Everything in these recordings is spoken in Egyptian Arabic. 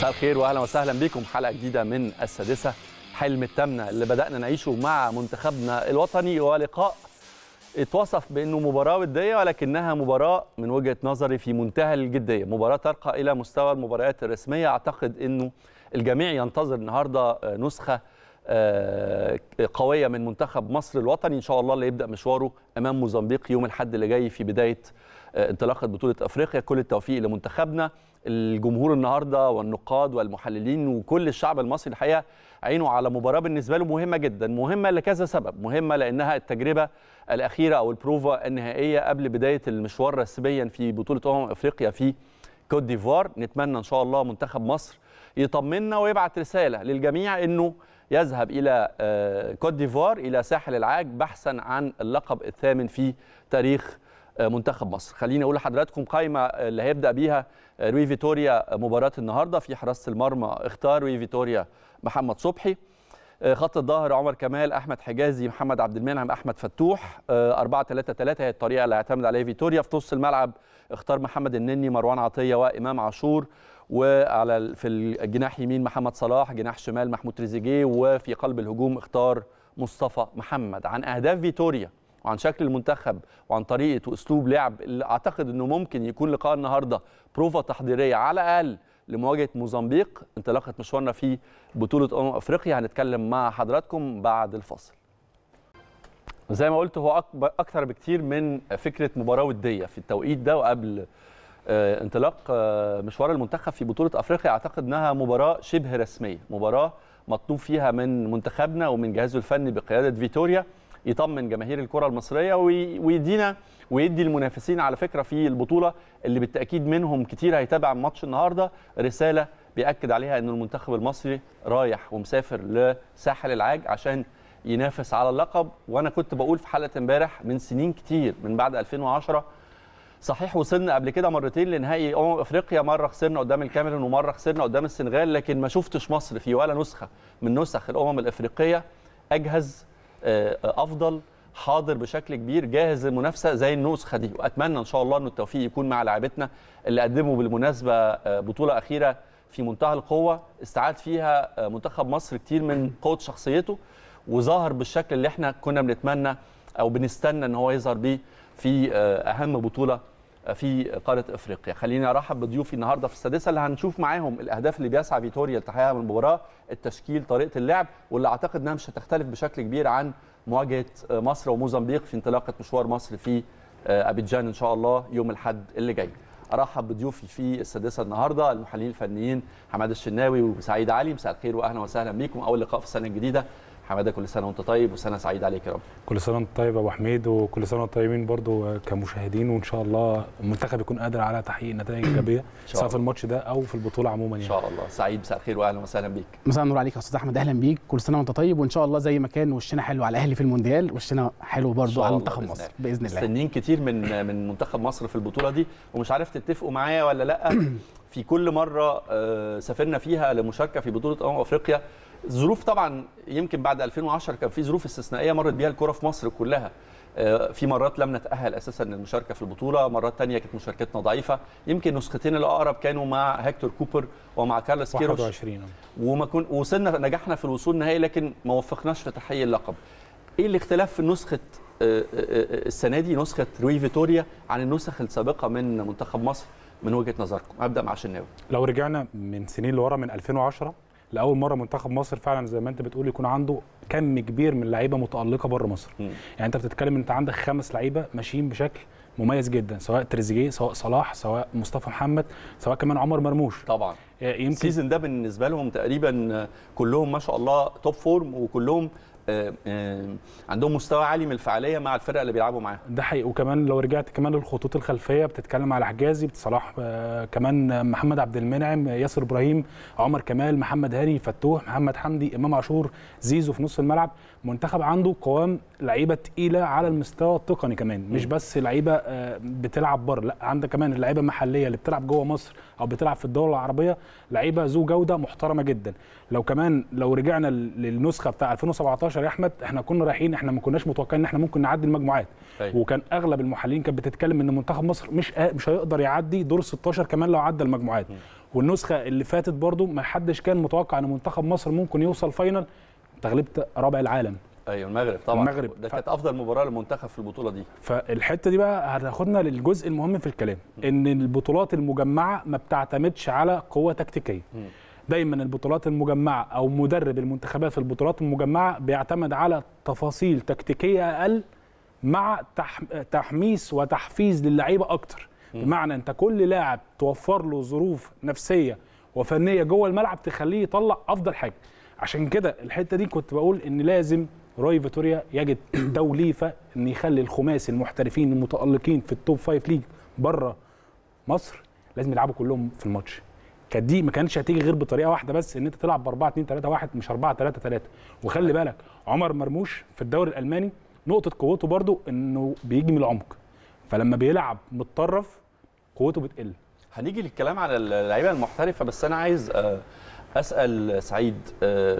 مساء الخير واهلا وسهلا بكم حلقه جديده من السادسه حلم التامنه اللي بدانا نعيشه مع منتخبنا الوطني ولقاء اتوصف بانه مباراه وديه ولكنها مباراه من وجهه نظري في منتهى الجديه مباراه ترقى الى مستوى المباريات الرسميه اعتقد انه الجميع ينتظر النهارده نسخه قويه من منتخب مصر الوطني ان شاء الله اللي يبدا مشواره امام موزمبيق يوم الاحد اللي جاي في بدايه انطلاقه بطوله افريقيا كل التوفيق لمنتخبنا الجمهور النهارده والنقاد والمحللين وكل الشعب المصري الحقيقه عينه على مباراه بالنسبه له مهمه جدا مهمه لكذا سبب مهمه لانها التجربه الاخيره او البروفا النهائيه قبل بدايه المشوار رسميا في بطوله امم افريقيا في كوت ديفوار نتمنى ان شاء الله منتخب مصر يطمنا ويبعت رساله للجميع انه يذهب الى كوت ديفوار الى ساحل العاج بحثا عن اللقب الثامن في تاريخ منتخب مصر خليني اقول لحضراتكم قائمه اللي هيبدا بيها روي فيتوريا مباراه النهارده في حراسه المرمى اختار روي فيتوريا محمد صبحي خط الظهر عمر كمال احمد حجازي محمد عبد المنعم احمد فتوح 4 3 3 هي الطريقه اللي هيعتمد عليها فيتوريا في نص الملعب اختار محمد النني مروان عطيه وامام عاشور وعلى في الجناح يمين محمد صلاح جناح شمال محمود تريزيجيه وفي قلب الهجوم اختار مصطفى محمد عن اهداف فيتوريا وعن شكل المنتخب وعن طريقه واسلوب لعب اللي اعتقد انه ممكن يكون لقاء النهارده بروفا تحضيريه على الاقل لمواجهه موزمبيق انطلاقه مشوارنا في بطوله امم افريقيا هنتكلم مع حضراتكم بعد الفاصل. زي ما قلت هو اكثر بكتير من فكره مباراه وديه في التوقيت ده وقبل انطلاق مشوار المنتخب في بطوله افريقيا اعتقد انها مباراه شبه رسميه، مباراه مطلوب فيها من منتخبنا ومن جهازه الفني بقياده فيتوريا يطمن جماهير الكره المصريه ويدينا ويدي المنافسين على فكره في البطوله اللي بالتاكيد منهم كتير هيتابع ماتش النهارده رساله بياكد عليها ان المنتخب المصري رايح ومسافر لساحل العاج عشان ينافس على اللقب وانا كنت بقول في حلقه امبارح من سنين كتير من بعد 2010 صحيح وصلنا قبل كده مرتين لنهائي امم افريقيا مره خسرنا قدام الكاميرون ومره خسرنا قدام السنغال لكن ما شفتش مصر في ولا نسخه من نسخ الامم الافريقيه اجهز افضل حاضر بشكل كبير جاهز للمنافسه زي النسخه دي واتمنى ان شاء الله ان التوفيق يكون مع لاعبتنا اللي قدموا بالمناسبه بطوله اخيره في منتهى القوه استعاد فيها منتخب مصر كتير من قوه شخصيته وظهر بالشكل اللي احنا كنا بنتمنى او بنستنى ان هو يظهر بيه في اهم بطوله في قاره افريقيا خليني ارحب بضيوفي النهارده في السادسه اللي هنشوف معاهم الاهداف اللي بيسعى فيتوريا لتحقيقها من المباراه التشكيل طريقه اللعب واللي اعتقد انها مش هتختلف بشكل كبير عن مواجهه مصر وموزمبيق في انطلاقه مشوار مصر في ابيجان ان شاء الله يوم الاحد اللي جاي ارحب بضيوفي في السادسه النهارده المحللين الفنيين حماد الشناوي وسعيد علي مساء الخير واهلا وسهلا بيكم اول لقاء في السنه الجديده حماده كل سنه وانت طيب وسنه سعيده عليك يا رب كل سنه وانت طيب يا ابو حميد وكل سنه وانتم طيبين برضو كمشاهدين وان شاء الله المنتخب يكون قادر على تحقيق نتائج ايجابيه سواء في الماتش ده او في البطوله عموما يعني ان شاء الله سعيد مساء الخير واهلا وسهلا بيك مساء النور عليك يا استاذ احمد اهلا بيك كل سنه وانت طيب وان شاء الله زي ما كان وشنا حلو على الاهلي في المونديال وشنا حلو برضو على منتخب مصر باذن الله مستنيين كتير من من منتخب مصر في البطوله دي ومش عارف تتفقوا معايا ولا لا في كل مره سافرنا فيها لمشاركه في بطوله امم افريقيا ظروف طبعا يمكن بعد 2010 كان في ظروف استثنائيه مرت بيها الكره في مصر كلها في مرات لم نتاهل اساسا للمشاركه في البطوله مرات ثانيه كانت مشاركتنا ضعيفه يمكن نسختين الاقرب كانوا مع هيكتور كوبر ومع كارلوس كيروش 21 وما كن وصلنا نجحنا في الوصول نهائي لكن ما وفقناش في تحقيق اللقب ايه الاختلاف في نسخه السنه دي نسخه روي فيتوريا عن النسخ السابقه من منتخب مصر من وجهه نظركم ابدا مع شناوي لو رجعنا من سنين لورا من 2010 لاول مره منتخب مصر فعلا زي ما انت بتقول يكون عنده كم كبير من لعيبه متالقه بره مصر م. يعني انت بتتكلم انت عندك خمس لعيبه ماشيين بشكل مميز جدا سواء تريزيجيه سواء صلاح سواء مصطفى محمد سواء كمان عمر مرموش طبعا يمكن السيزون ده بالنسبه لهم تقريبا كلهم ما شاء الله توب فورم وكلهم عندهم مستوى عالي من الفعاليه مع الفرق اللي بيلعبوا معاها ده حقيقي وكمان لو رجعت كمان للخطوط الخلفيه بتتكلم على حجازي صلاح كمان محمد عبد المنعم ياسر ابراهيم عمر كمال محمد هاني فتوح محمد حمدي امام عاشور زيزو في نص الملعب منتخب عنده قوام لعيبه تقيله على المستوى التقني كمان مش بس لعيبه بتلعب بره لا عندك كمان اللعيبه المحليه اللي بتلعب جوه مصر او بتلعب في الدول العربيه لعيبه ذو جوده محترمه جدا لو كمان لو رجعنا للنسخه بتاع 2017 يا احمد احنا كنا رايحين احنا ما كناش متوقعين ان احنا ممكن نعدي المجموعات أيوة. وكان اغلب المحللين كانت بتتكلم ان منتخب مصر مش مش هيقدر يعدي دور 16 كمان لو عدى المجموعات والنسخه اللي فاتت برضو ما حدش كان متوقع ان منتخب مصر ممكن يوصل فاينل انت غلبت رابع العالم ايوه المغرب طبعا المغرب. ده كانت افضل مباراه للمنتخب في البطوله دي فالحته دي بقى هتاخدنا للجزء المهم في الكلام ان البطولات المجمعه ما بتعتمدش على قوه تكتيكيه دايما البطولات المجمعه او مدرب المنتخبات في البطولات المجمعه بيعتمد على تفاصيل تكتيكيه اقل مع تح... تحميس وتحفيز للعيبه اكتر بمعنى انت كل لاعب توفر له ظروف نفسيه وفنيه جوه الملعب تخليه يطلع افضل حاجه عشان كده الحته دي كنت بقول ان لازم روي فيتوريا يجد توليفه ان يخلي الخماسي المحترفين المتالقين في التوب فايف ليج بره مصر لازم يلعبوا كلهم في الماتش كانت دي ما كانتش هتيجي غير بطريقه واحده بس ان انت تلعب ب 4 2 3 1 مش 4 3 3 وخلي بالك عمر مرموش في الدوري الالماني نقطه قوته برضو انه بيجي من العمق فلما بيلعب متطرف قوته بتقل هنيجي للكلام على اللعيبه المحترفه بس انا عايز آه، اسال سعيد آه،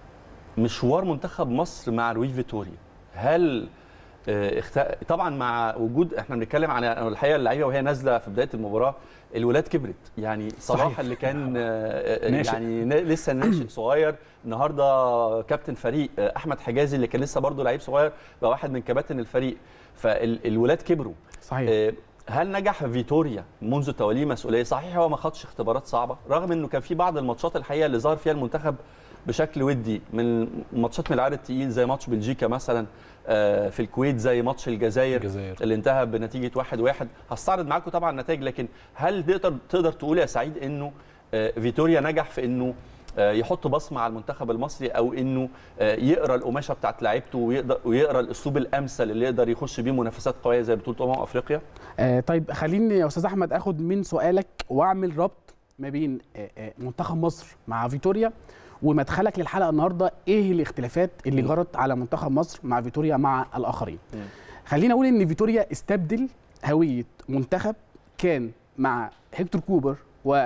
مشوار منتخب مصر مع روي فيتوريا هل آه، اخت... طبعا مع وجود احنا بنتكلم عن الحقيقه اللعيبه وهي نازله في بدايه المباراه الولاد كبرت يعني صلاح صحيح. اللي كان آه، ناشئ. يعني نا- لسه ناشئ صغير النهارده كابتن فريق آه، احمد حجازي اللي كان لسه برضه لعيب صغير بقى واحد من كباتن الفريق فالولاد كبروا صحيح آه، هل نجح فيتوريا منذ توليه مسؤوليه صحيح هو ما خدش اختبارات صعبه رغم انه كان في بعض الماتشات الحقيقه اللي ظهر فيها المنتخب بشكل ودي من ماتشات من العيار التقيل زي ماتش بلجيكا مثلا آه، في الكويت زي ماتش الجزائر الجزائر. اللي انتهى بنتيجه واحد واحد هستعرض معاكم طبعا النتائج لكن هل تقدر تقدر تقول يا سعيد انه آه، فيتوريا نجح في انه آه، يحط بصمه على المنتخب المصري او انه آه، يقرا القماشه بتاعت لعيبته ويقدر ويقرا الاسلوب الامثل اللي يقدر يخش بيه منافسات قويه زي بطوله امم افريقيا آه طيب خليني يا استاذ احمد اخد من سؤالك واعمل ربط ما بين آه آه منتخب مصر مع فيتوريا ومدخلك للحلقه النهارده ايه الاختلافات اللي م. جرت على منتخب مصر مع فيتوريا مع الاخرين م. خلينا اقول ان فيتوريا استبدل هويه منتخب كان مع هيكتور كوبر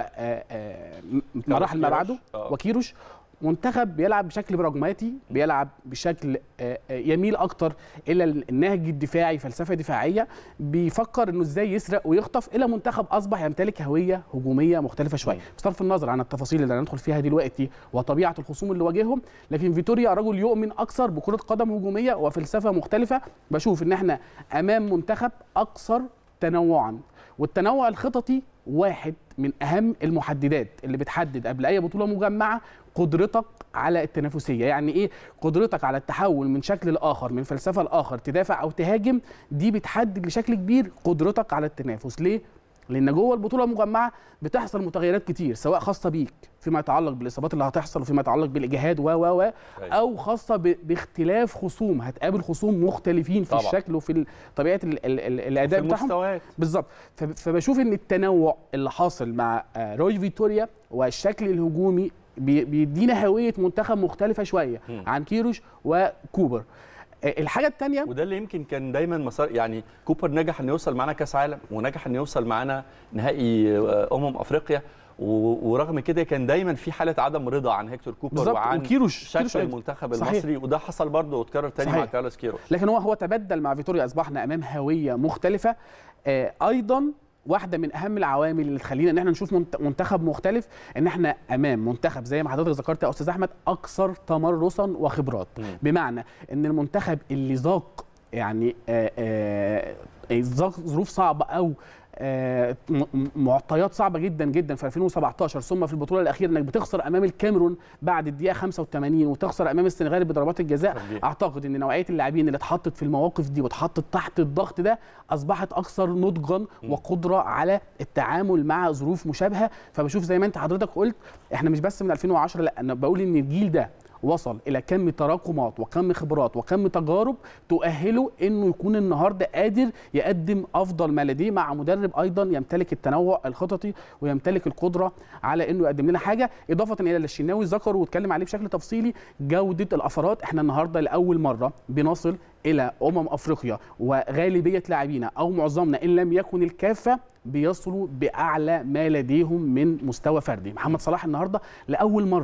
ومراحل ما بعده آه. وكيروش منتخب بيلعب بشكل براجماتي بيلعب بشكل آه، آه، يميل اكتر الى النهج الدفاعي فلسفه دفاعيه بيفكر انه ازاي يسرق ويخطف الى منتخب اصبح يمتلك هويه هجوميه مختلفه شويه بصرف النظر عن التفاصيل اللي هندخل فيها دلوقتي وطبيعه الخصوم اللي واجههم لكن فيتوريا رجل يؤمن اكثر بكره قدم هجوميه وفلسفه مختلفه بشوف ان احنا امام منتخب اكثر تنوعا والتنوع الخططي واحد من اهم المحددات اللي بتحدد قبل اي بطوله مجمعه قدرتك على التنافسيه يعني ايه قدرتك على التحول من شكل لاخر من فلسفه لاخر تدافع او تهاجم دي بتحدد بشكل كبير قدرتك على التنافس ليه لان جوه البطوله المجمعه بتحصل متغيرات كتير سواء خاصه بيك فيما يتعلق بالاصابات اللي هتحصل وفيما يتعلق بالاجهاد و و و او خاصه ب- باختلاف خصوم هتقابل خصوم مختلفين في طبعا. الشكل وفي ال- طبيعه ال- ال- ال- الاداء في بتاعهم المستويات بالظبط فب- فبشوف ان التنوع اللي حاصل مع آه، روي فيتوريا والشكل الهجومي بي- بيدينا هويه منتخب مختلفه شويه مم. عن كيروش وكوبر آه، الحاجه الثانيه وده اللي يمكن كان دايما مسار يعني كوبر نجح انه يوصل معانا كاس عالم ونجح انه يوصل معانا نهائي آه، امم افريقيا و- ورغم كده كان دايما في حاله عدم رضا عن هيكتور كوبر بالظبط وعن وكيروش كيروش شكل أيضاً. المنتخب صحيح. المصري وده حصل برضه واتكرر تاني مع صحيح. كارلوس كيروش لكن هو هو تبدل مع فيتوريا اصبحنا امام هويه مختلفه آه، ايضا واحده من اهم العوامل اللي تخلينا ان احنا نشوف منت- منتخب مختلف ان احنا امام منتخب زي ما حضرتك ذكرت يا استاذ احمد اكثر تمرسا وخبرات مم. بمعنى ان المنتخب اللي ذاق يعني آه، آه، ذاق ظروف صعبه او آه، م- م- معطيات صعبه جدا جدا في 2017 ثم في البطوله الاخيره انك بتخسر امام الكاميرون بعد الدقيقه 85 وتخسر امام السنغال بضربات الجزاء صحيح. اعتقد ان نوعيه اللاعبين اللي اتحطت في المواقف دي واتحطت تحت الضغط ده اصبحت اكثر نضجا وقدره على التعامل مع ظروف مشابهه فبشوف زي ما انت حضرتك قلت احنا مش بس من 2010 لا انا بقول ان الجيل ده وصل الى كم تراكمات وكم خبرات وكم تجارب تؤهله انه يكون النهارده قادر يقدم افضل ما لديه مع مدرب ايضا يمتلك التنوع الخططي ويمتلك القدره على انه يقدم لنا حاجه اضافه الى اللي الشناوي ذكر واتكلم عليه بشكل تفصيلي جوده الافراد احنا النهارده لاول مره بنصل الى امم افريقيا وغالبيه لاعبينا او معظمنا ان لم يكن الكافه بيصلوا باعلى ما لديهم من مستوى فردي محمد صلاح النهارده لاول مره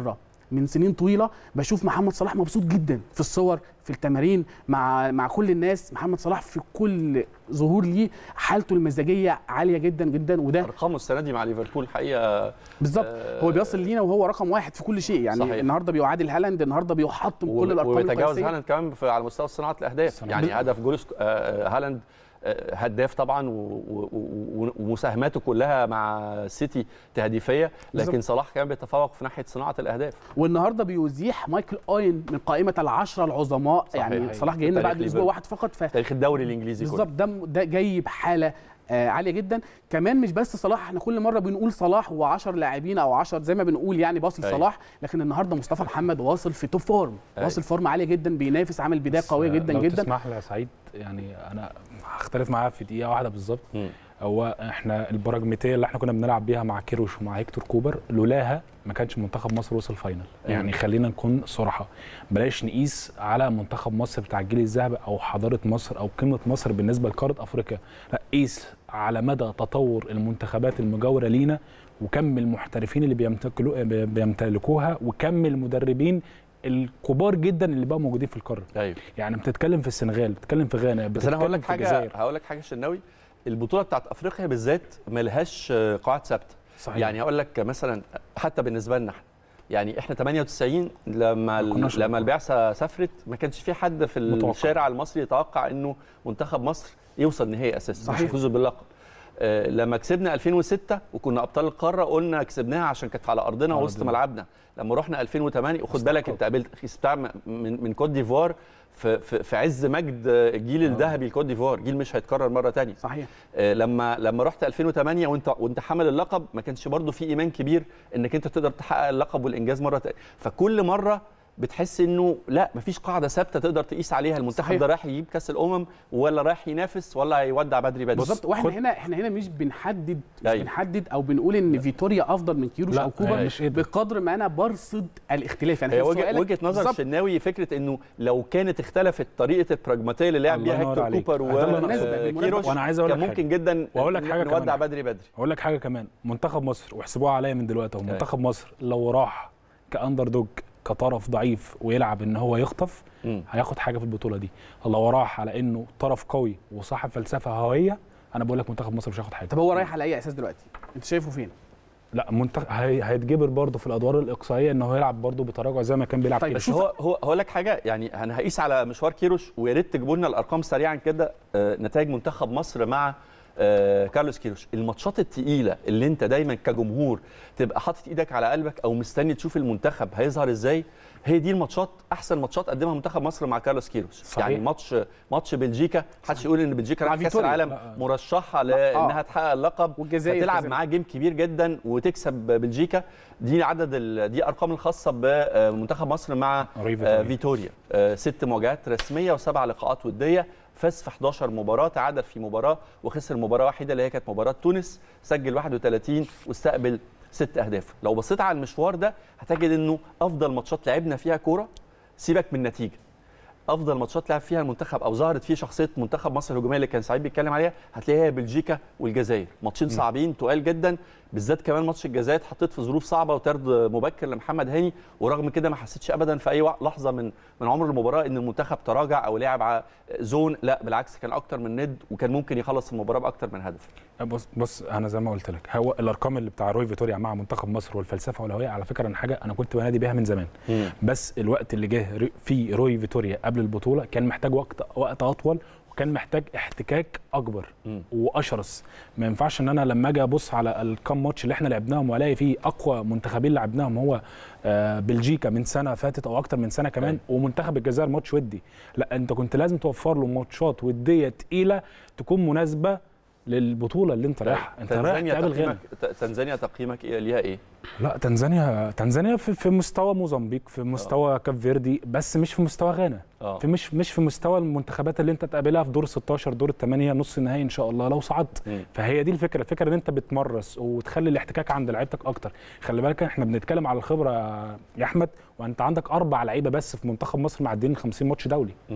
من سنين طويله بشوف محمد صلاح مبسوط جدا في الصور في التمارين مع مع كل الناس محمد صلاح في كل ظهور ليه حالته المزاجيه عاليه جدا جدا وده ارقامه السنه دي مع ليفربول حقيقه بالظبط آه، هو بيصل لينا وهو رقم واحد في كل شيء يعني صحيح. صحيح. النهارده بيعادل هالاند النهارده بيحطم كل الارقام وبيتجاوز القياسيه هالاند كمان في على مستوى صناعه الاهداف صناعة. يعني هدف جول سك- آه، هالاند آه، هداف طبعا و- و- و- ومساهماته كلها مع السيتي تهديفيه لكن بالظبط. صلاح كان بيتفوق في ناحيه صناعه الاهداف والنهارده بيزيح مايكل اوين من قائمه العشره العظماء صحيح. يعني صلاح جاي لنا تاريخ بعد اسبوع ليفربول. واحد فقط ف تاريخ الدوري الانجليزي كله بالظبط ده ده جاي بحاله آه عاليه جدا كمان مش بس صلاح احنا كل مره بنقول صلاح و10 لاعبين او 10 زي ما بنقول يعني باص أيوة. لصلاح لكن النهارده مصطفى محمد واصل في توب فورم أيوة. واصل فورم عاليه جدا بينافس عامل بدايه بس قويه جدا لو جدا تسمح لي يا سعيد يعني انا هختلف معاه في دقيقه واحده بالظبط مم. هو احنا البراجماتيه اللي احنا كنا بنلعب بيها مع كيروش ومع هيكتور كوبر لولاها ما كانش منتخب مصر وصل فاينل يعني خلينا نكون صراحه بلاش نقيس على منتخب مصر بتاع الجيل الذهبي او حضاره مصر او قيمه مصر بالنسبه لقاره افريقيا لا قيس على مدى تطور المنتخبات المجاوره لينا وكم المحترفين اللي بيمتلكوا بيمتلكوها وكم المدربين الكبار جدا اللي بقوا موجودين في القاره ايوه يعني بتتكلم في السنغال بتتكلم في غانا بس انا هقول لك بتتكلم في حاجه الجزائر. هقول لك حاجه شناوي البطوله بتاعت افريقيا بالذات ملهاش آه، قواعد ثابته صحيح. يعني هقول لك مثلا حتى بالنسبه لنا احنا يعني احنا 98 لما ما كناش لما البعثه سافرت ما كانش في حد في متوقع. الشارع المصري يتوقع انه منتخب مصر يوصل نهائي اساسا مش صحيح. يفوزوا باللقب آه، لما كسبنا 2006 وكنا ابطال القاره قلنا كسبناها عشان كانت على ارضنا على وسط أرضنا. ملعبنا لما رحنا 2008 وخد بالك استحقاق. انت قابلت كسبتها من من كوت ديفوار في في في عز مجد الجيل الذهبي لكوت ديفوار جيل مش هيتكرر مره ثانيه صحيح آه، لما لما رحت 2008 وانت وانت حامل اللقب ما كانش برضو في ايمان كبير انك انت تقدر تحقق اللقب والانجاز مره تانية فكل مره بتحس انه لا مفيش قاعده ثابته تقدر تقيس عليها المنتخب صحيح. ده رايح يجيب كاس الامم ولا رايح ينافس ولا هيودع بدري بدري بالظبط واحنا خد- هنا احنا هنا مش بنحدد مش أيوة. بنحدد او بنقول ان فيتوريا افضل من كيروش لا، او كوبر مش قدر. بقدر ما انا برصد الاختلاف يعني هي إحنا وجهه سؤالك- وجهه نظر بالظبط. الشناوي فكره انه لو كانت اختلفت طريقه البراجماتيه اللي لعب الله بيها ينور هيكتور عليك. كوبر ده بالمناسبة- بالمناسبة. وكيروش وأنا عايز أقول كان لك ممكن جدا وأقول لك حاجة نودع كمان. بدري بدري اقول لك حاجه كمان منتخب مصر واحسبوها عليا من دلوقتي اهو منتخب مصر لو راح كاندر دوج كطرف ضعيف ويلعب ان هو يخطف مم. هياخد حاجه في البطوله دي لو راح على انه طرف قوي وصاحب فلسفه هويه انا بقول لك منتخب مصر مش هياخد حاجه طب هو رايح على اي اساس دلوقتي انت شايفه فين لا منتخب هي... هيتجبر برضه في الادوار الاقصائيه ان هو يلعب برضه بتراجع زي ما كان بيلعب طيب، كده بس هو هو هقول لك حاجه يعني انا هقيس على مشوار كيروش ويا ريت تجيبوا لنا الارقام سريعا كده آه، نتائج منتخب مصر مع آه، كارلوس كيروش الماتشات التقيله اللي انت دايما كجمهور تبقى حاطط ايدك على قلبك او مستني تشوف المنتخب هيظهر ازاي هي دي الماتشات احسن ماتشات قدمها منتخب مصر مع كارلوس كيروش صحيح. يعني ماتش ماتش بلجيكا محدش يقول ان بلجيكا مع راح كاس فيتوريا. العالم لا. مرشحه لانها تحقق اللقب والجزائر فتلعب كذلك. معاه جيم كبير جدا وتكسب بلجيكا دي عدد ال... دي ارقام الخاصه بمنتخب مصر مع ري آه، فيتوريا. فيتوريا آه، ست مواجهات رسميه وسبع لقاءات وديه فاز في 11 مباراه تعادل في مباراه وخسر مباراه واحده اللي هي كانت مباراه تونس سجل 31 واستقبل ست اهداف لو بصيت على المشوار ده هتجد انه افضل ماتشات لعبنا فيها كوره سيبك من النتيجه افضل ماتشات لعب فيها المنتخب او ظهرت فيه شخصيه منتخب مصر الهجوميه اللي كان سعيد بيتكلم عليها هتلاقيها هي بلجيكا والجزائر ماتشين صعبين تقال جدا بالذات كمان ماتش الجزائر اتحطيت في ظروف صعبه وطرد مبكر لمحمد هاني ورغم كده ما حسيتش ابدا في اي وق- لحظه من من عمر المباراه ان المنتخب تراجع او لعب ع- زون لا بالعكس كان اكتر من ند وكان ممكن يخلص المباراه باكتر من هدف بص بص انا زي ما قلت لك هو الارقام اللي بتاع روي فيتوريا مع منتخب مصر والفلسفه والهويه على فكره انا حاجه انا كنت بنادي بيها من زمان بس الوقت اللي جه ري- فيه روي فيتوريا قبل البطوله كان محتاج وقت وقت اطول وكان محتاج احتكاك اكبر مم. واشرس ما ينفعش ان انا لما اجي ابص على الكام ماتش اللي احنا لعبناهم والاقي فيه اقوى منتخبين لعبناهم هو آه، بلجيكا من سنه فاتت او اكتر من سنه كمان ومنتخب الجزائر ماتش ودي لا انت كنت لازم توفر له ماتشات وديه تقيله تكون مناسبه للبطوله اللي انت رايح انت رايح تنزانيا تقابل غانا تقييمك ت- تنزانيا تقييمك إيه ليها ايه؟ لا تنزانيا تنزانيا في, في مستوى موزمبيق في مستوى كاب فيردي بس مش في مستوى غانا اه في مش مش في مستوى المنتخبات اللي انت تقابلها في دور 16 دور الثمانيه نص النهائي ان شاء الله لو صعدت مم. فهي دي الفكره الفكره ان انت بتمرس وتخلي الاحتكاك عند لعيبتك اكتر خلي بالك احنا بنتكلم على الخبره يا احمد وانت عندك اربع لعيبه بس في منتخب مصر معديين 50 ماتش دولي مم.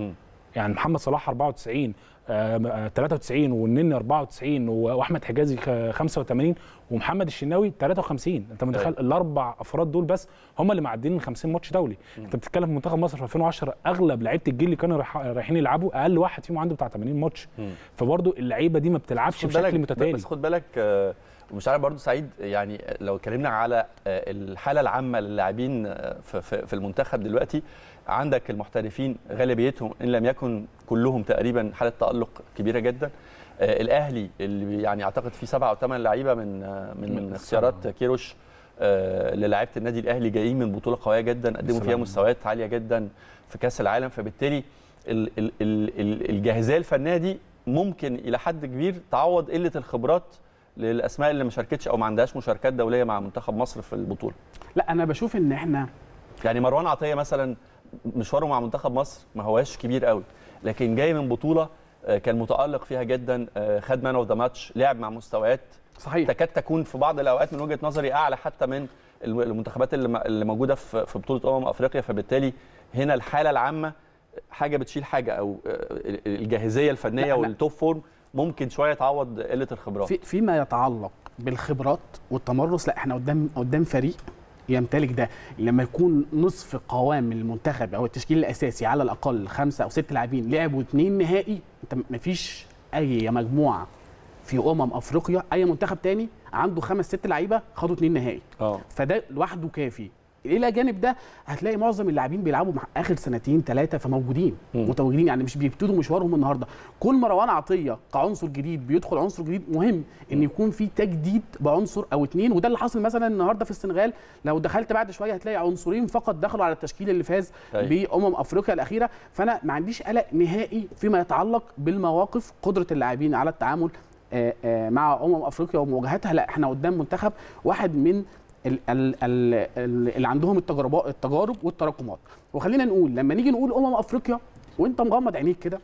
يعني محمد صلاح 94 آه، آه، 93 والنني 94 و- واحمد حجازي خ- 85 ومحمد الشناوي 53 انت متخيل أيوة. الاربع افراد دول بس هم اللي معديين ال 50 ماتش دولي انت بتتكلم في منتخب مصر في 2010 اغلب لعيبه الجيل اللي كانوا رايح- رايحين يلعبوا اقل واحد فيهم عنده بتاع 80 ماتش مم. فبرضه اللعيبه دي ما بتلعبش خد بالك بشكل متتالي بس خد بالك آه، ومش عارف برضو سعيد يعني لو اتكلمنا على آه، الحاله العامه للاعبين آه، في- في في المنتخب دلوقتي عندك المحترفين غالبيتهم ان لم يكن كلهم تقريبا حاله تالق كبيره جدا آه، الاهلي اللي بي- يعني اعتقد فيه سبعه او ثمان لعيبه من آه، من, من من اختيارات كيروش آه، للاعيبه النادي الاهلي جايين من بطوله قويه جدا قدموا فيها سلام. مستويات عاليه جدا في كاس العالم فبالتالي ال- ال- ال- ال- الجاهزيه الفنيه دي ممكن الى حد كبير تعوض قله الخبرات للاسماء اللي ما شاركتش او ما عندهاش مشاركات دوليه مع منتخب مصر في البطوله لا انا بشوف ان احنا يعني مروان عطيه مثلا مشواره مع منتخب مصر ما هواش كبير قوي لكن جاي من بطوله آه، كان متالق فيها جدا آه، خد مان اوف ذا ماتش لعب مع مستويات صحيح تكاد تكون في بعض الاوقات من وجهه نظري اعلى حتى من الم- المنتخبات اللي م- اللي موجوده في في بطوله امم افريقيا فبالتالي هنا الحاله العامه حاجه بتشيل حاجه او آه، الجاهزيه الفنيه لا، لا. والتوب فورم ممكن شويه تعوض قله الخبرات في فيما يتعلق بالخبرات والتمرس لا احنا قدام قدام فريق يمتلك ده لما يكون نصف قوام المنتخب او التشكيل الاساسي على الاقل خمسه او ست لاعبين لعبوا اتنين نهائي انت مفيش اي مجموعه في امم افريقيا اي منتخب تاني عنده خمس ست لعيبه خدوا اتنين نهائي اه فده لوحده كافي الى جانب ده هتلاقي معظم اللاعبين بيلعبوا مع اخر سنتين ثلاثه فموجودين مم. متواجدين يعني مش بيبتدوا مشوارهم النهارده كل مروان عطيه كعنصر جديد بيدخل عنصر جديد مهم ان يكون في تجديد بعنصر او اتنين وده اللي حصل مثلا النهارده في السنغال لو دخلت بعد شويه هتلاقي عنصرين فقط دخلوا على التشكيل اللي فاز أيوة. بامم افريقيا الاخيره فانا ما عنديش قلق نهائي فيما يتعلق بالمواقف قدره اللاعبين على التعامل آه، آه، مع امم افريقيا ومواجهتها لا احنا قدام منتخب واحد من ال- ال- ال- ال- اللي عندهم التجربه التجارب والتراكمات وخلينا نقول لما نيجي نقول امم افريقيا وانت مغمض عينيك كده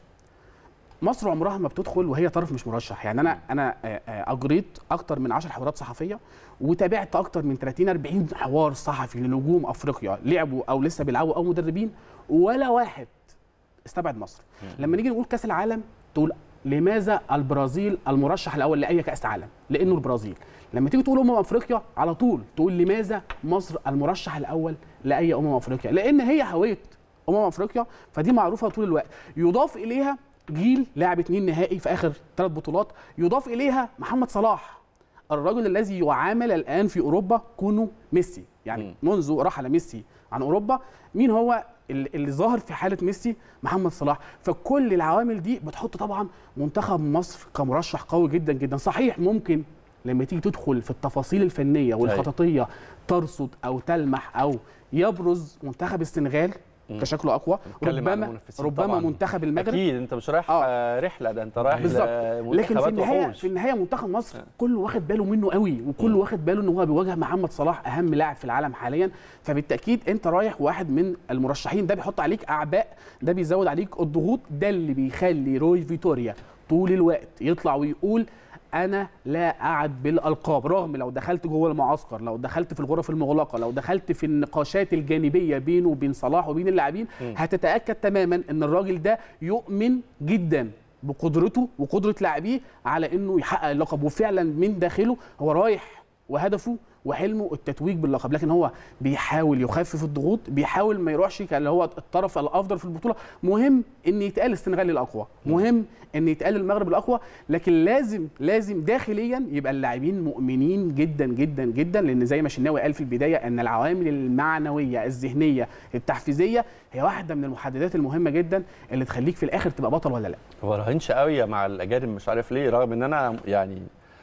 مصر عمرها ما بتدخل وهي طرف مش مرشح يعني انا انا آه، آه، اجريت اكتر من 10 حوارات صحفيه وتابعت اكتر من 30 40 حوار صحفي لنجوم افريقيا لعبوا او لسه بيلعبوا او مدربين ولا واحد استبعد مصر لما نيجي نقول كاس العالم تقول لماذا البرازيل المرشح الاول لاي كاس عالم لانه البرازيل لما تيجي تقول امم افريقيا على طول تقول لماذا مصر المرشح الاول لاي امم افريقيا لان هي هويه امم افريقيا فدي معروفه طول الوقت يضاف اليها جيل لاعب اتنين نهائي في اخر ثلاث بطولات يضاف اليها محمد صلاح الرجل الذي يعامل الان في اوروبا كونه ميسي يعني منذ رحل ميسي عن اوروبا مين هو اللي اللي ظاهر في حاله ميسي محمد صلاح فكل العوامل دي بتحط طبعا منتخب مصر كمرشح قوي جدا جدا صحيح ممكن لما تيجي تدخل في التفاصيل الفنيه والخططيه ترصد او تلمح او يبرز منتخب السنغال كشكله اقوى نتكلم عن ربما المنافسين ربما طبعاً. منتخب المغرب اكيد انت مش رايح آه. آه. رحله ده انت رايح بالظبط لكن في لمنتخبات النهايه وحوش. في النهايه منتخب مصر كله واخد باله منه قوي وكله واخد باله ان هو بيواجه محمد صلاح اهم لاعب في العالم حاليا فبالتاكيد انت رايح واحد من المرشحين ده بيحط عليك اعباء ده بيزود عليك الضغوط ده اللي بيخلي روي فيتوريا طول الوقت يطلع ويقول انا لا اعد بالالقاب رغم لو دخلت جوه المعسكر لو دخلت في الغرف المغلقه لو دخلت في النقاشات الجانبيه بينه وبين صلاح وبين اللاعبين هتتاكد تماما ان الراجل ده يؤمن جدا بقدرته وقدره لاعبيه على انه يحقق اللقب وفعلا من داخله هو رايح وهدفه وحلمه التتويج باللقب لكن هو بيحاول يخفف الضغوط بيحاول ما يروحش كان هو الطرف الافضل في البطوله مهم ان يتقال السنغال الاقوى مهم ان يتقال المغرب الاقوى لكن لازم لازم داخليا يبقى اللاعبين مؤمنين جدا جدا جدا لان زي ما شناوي قال في البدايه ان العوامل المعنويه الذهنيه التحفيزيه هي واحده من المحددات المهمه جدا اللي تخليك في الاخر تبقى بطل ولا لا ما راهنش قوي مع الاجانب مش عارف ليه رغم ان انا يعني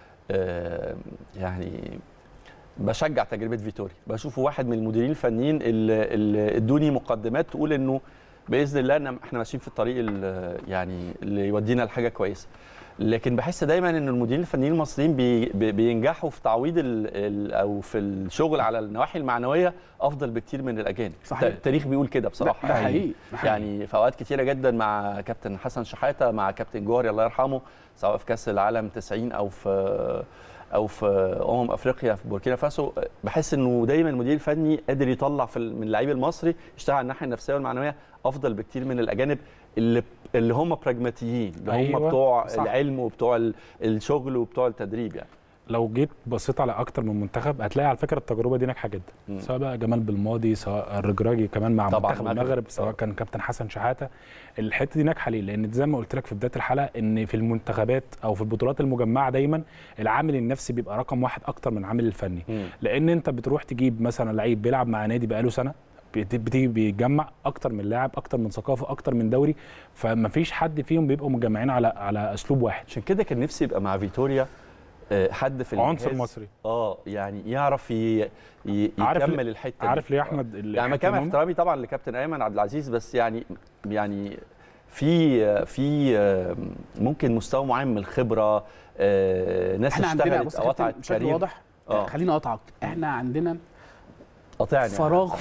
آه يعني بشجع تجربه فيتوري بشوفه واحد من المديرين الفنيين اللي, اللي ادوني مقدمات تقول انه باذن الله إن احنا ماشيين في الطريق ال- يعني اللي يودينا لحاجه كويسه لكن بحس دايما ان المديرين الفنيين المصريين بي بي- بينجحوا في تعويض ال ال او في الشغل على النواحي المعنويه افضل بكتير من الاجانب صحيح. التاريخ بيقول كده بصراحه ده يعني- حقيقي، ده حقيقي. يعني في اوقات كتيره جدا مع كابتن حسن شحاته مع كابتن جوهري الله يرحمه سواء في كاس العالم 90 او في او في امم افريقيا في بوركينا فاسو بحس انه دايما المدير الفني قادر يطلع في ال- من اللعيب المصري يشتغل على الناحيه النفسيه والمعنويه افضل بكتير من الاجانب اللي اللي هم براجماتيين اللي هم أيوة، بتوع صح. العلم وبتوع ال- الشغل وبتوع التدريب يعني لو جيت بصيت على اكتر من منتخب هتلاقي على فكره التجربه دي ناجحه جدا مم. سواء بقى جمال بالماضي سواء الرجراجي كمان مع طبعاً منتخب المغرب. المغرب سواء آه. كان كابتن حسن شحاته الحته دي ناجحه ليه؟ لان زي ما قلت لك في بدايه الحلقه ان في المنتخبات او في البطولات المجمعه دايما العامل النفسي بيبقى رقم واحد اكتر من العامل الفني مم. لان انت بتروح تجيب مثلا لعيب بيلعب مع نادي بقاله سنه بت- بتيجي بيتجمع اكتر من لاعب اكتر من ثقافه اكتر من دوري فمفيش حد فيهم بيبقوا مجمعين على على اسلوب واحد عشان كده كان نفسي يبقى مع فيتوريا آه، حد في عنصر الجهاز- مصري اه يعني يعرف ي... ي... عارف يكمل الحته دي. عارف ليه يا آه. احمد ال- يعني ما حتة كان إنهم- احترامي طبعا لكابتن ايمن عبد العزيز بس يعني يعني في في آه، ممكن مستوى معين من الخبره آه، ناس احنا عندنا اشتغلت بص او يا قطعت كابتن بشكل كارير. واضح آه. خليني اقطعك احنا عندنا قاطعني فراغ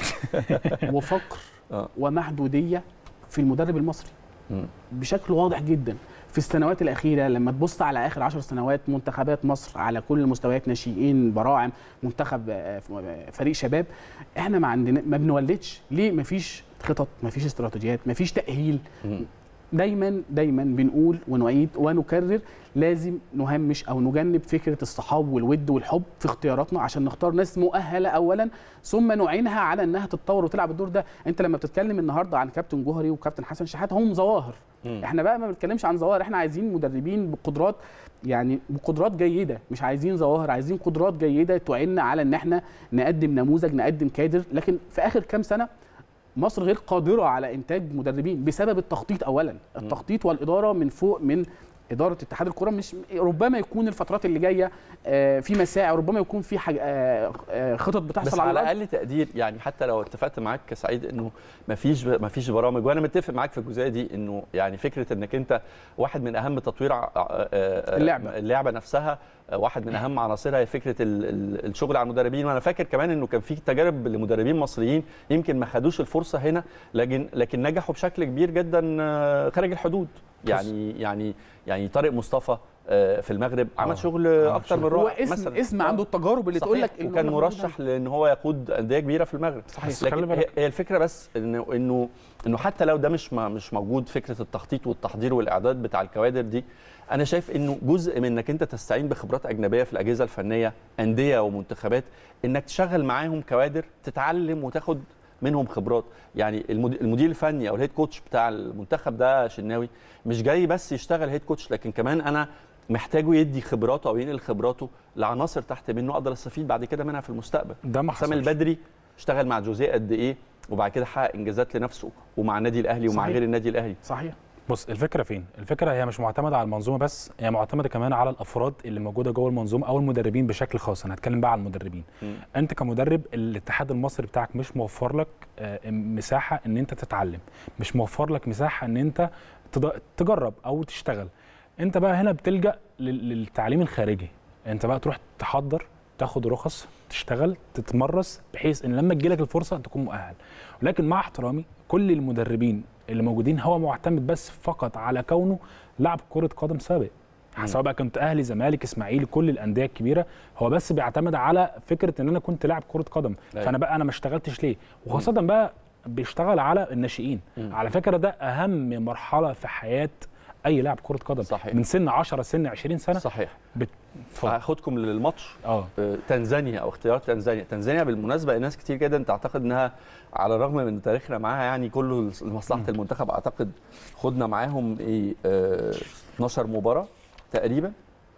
وفقر آه. ومحدوديه في المدرب المصري مم. بشكل واضح جدا في السنوات الاخيره لما تبص على اخر عشر سنوات منتخبات مصر على كل المستويات ناشئين براعم منتخب آه، فريق شباب احنا ما عندنا ما بنولدش ليه ما فيش خطط ما فيش استراتيجيات ما فيش تاهيل مم. دايما دايما بنقول ونعيد ونكرر لازم نهمش او نجنب فكره الصحاب والود والحب في اختياراتنا عشان نختار ناس مؤهله اولا ثم نعينها على انها تتطور وتلعب الدور ده انت لما بتتكلم النهارده عن كابتن جوهري وكابتن حسن شحاته هم ظواهر مم. احنا بقى ما بنتكلمش عن ظواهر احنا عايزين مدربين بقدرات يعني بقدرات جيده مش عايزين ظواهر عايزين قدرات جيده تعيننا على ان احنا نقدم نموذج نقدم كادر لكن في اخر كام سنه مصر غير قادره على انتاج مدربين بسبب التخطيط اولا التخطيط والاداره من فوق من اداره اتحاد الكره مش ربما يكون الفترات اللي جايه آه، في مساعي ربما يكون في حاجة آه، آه، خطط بس بتحصل على على الارض اقل تقدير يعني حتى لو اتفقت معاك كسعيد انه مفيش مفيش برامج وانا متفق معاك في الجزئيه دي انه يعني فكره انك انت واحد من اهم تطوير ع- آه، آه، اللعبة. اللعبه نفسها آه، واحد من اهم عناصرها هي فكره ال- ال- الشغل على المدربين وانا فاكر كمان انه كان في تجارب لمدربين مصريين يمكن ما خدوش الفرصه هنا لكن لكن نجحوا بشكل كبير جدا آه، خارج الحدود يعني يعني يعني طارق مصطفى آه، في المغرب عمل آه، شغل عمل اكتر من شغل. هو رائع اسم مثلا اسم آه. عنده التجارب اللي تقول لك صحيح. إنه وكان موجود مرشح لان هو يقود انديه كبيره في المغرب صحيح. بس خلي لكن بالك. هي- هي الفكره بس انه انه انه حتى لو ده مش ما- مش موجود فكره التخطيط والتحضير والاعداد بتاع الكوادر دي انا شايف انه جزء من انك انت تستعين بخبرات اجنبيه في الاجهزه الفنيه انديه ومنتخبات انك تشغل معاهم كوادر تتعلم وتاخد منهم خبرات يعني المد- المدير الفني او الهيد كوتش بتاع المنتخب ده شناوي مش جاي بس يشتغل هيد كوتش لكن كمان انا محتاجه يدي خبراته او ينقل خبراته لعناصر تحت منه اقدر استفيد بعد كده منها في المستقبل ده ما حسام حصلش البدري اشتغل مع جوزيه قد ايه وبعد كده حقق انجازات لنفسه ومع النادي الاهلي ومع صحيح. غير النادي الاهلي صحيح بص الفكره فين الفكره هي مش معتمده على المنظومه بس هي معتمده كمان على الافراد اللي موجوده جوه المنظومه او المدربين بشكل خاص انا هتكلم بقى على المدربين مم. انت كمدرب الاتحاد المصري بتاعك مش موفر لك آه، مساحه ان انت تتعلم مش موفر لك مساحه ان انت تض- تجرب او تشتغل انت بقى هنا بتلجا لل- للتعليم الخارجي انت بقى تروح تحضر تاخد رخص تشتغل تتمرس بحيث ان لما تجيلك الفرصه تكون مؤهل ولكن مع احترامي كل المدربين اللي موجودين هو معتمد بس فقط على كونه لاعب كره قدم سابق مم. سواء بقى كنت اهلي زمالك اسماعيلي كل الانديه الكبيره هو بس بيعتمد على فكره ان انا كنت لاعب كره قدم أيوة. فانا بقى انا ما اشتغلتش ليه وخاصه بقى بيشتغل على الناشئين مم. على فكره ده اهم مرحله في حياه اي لاعب كره قدم صحيح. من سن 10 سن 20 سنه صحيح بت... اتفضل. هاخدكم للماتش اه آه، تنزانيا او اختيار تنزانيا تنزانيا بالمناسبه ناس كتير جدا تعتقد انها على الرغم من تاريخنا معاها يعني كله لمصلحه المنتخب اعتقد خدنا معاهم ايه آه 12 مباراه تقريبا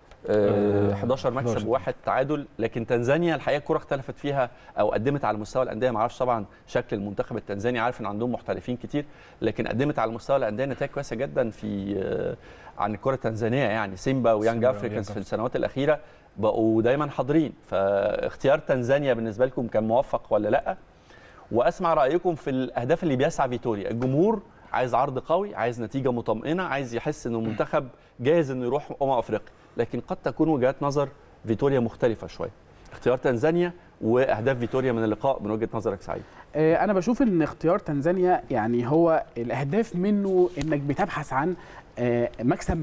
آه آه، 11 مكسب 11. وواحد تعادل لكن تنزانيا الحقيقه الكره اختلفت فيها او قدمت على مستوى الانديه ما اعرفش طبعا شكل المنتخب التنزاني عارف ان عندهم محترفين كتير لكن قدمت على مستوى الانديه نتائج كويسه جدا في آه عن الكره التنزانيه يعني سيمبا ويانج سيمبا افريكانز ويانج في السنوات الاخيره بقوا دايما حاضرين فاختيار تنزانيا بالنسبه لكم كان موفق ولا لا واسمع رايكم في الاهداف اللي بيسعى فيتوريا الجمهور عايز عرض قوي عايز نتيجه مطمئنه عايز يحس انه المنتخب جاهز انه يروح امم افريقيا لكن قد تكون وجهات نظر فيتوريا مختلفه شويه اختيار تنزانيا واهداف فيتوريا من اللقاء من وجهه نظرك سعيد آه، انا بشوف ان اختيار تنزانيا يعني هو الاهداف منه انك بتبحث عن آه، مكسب معنوي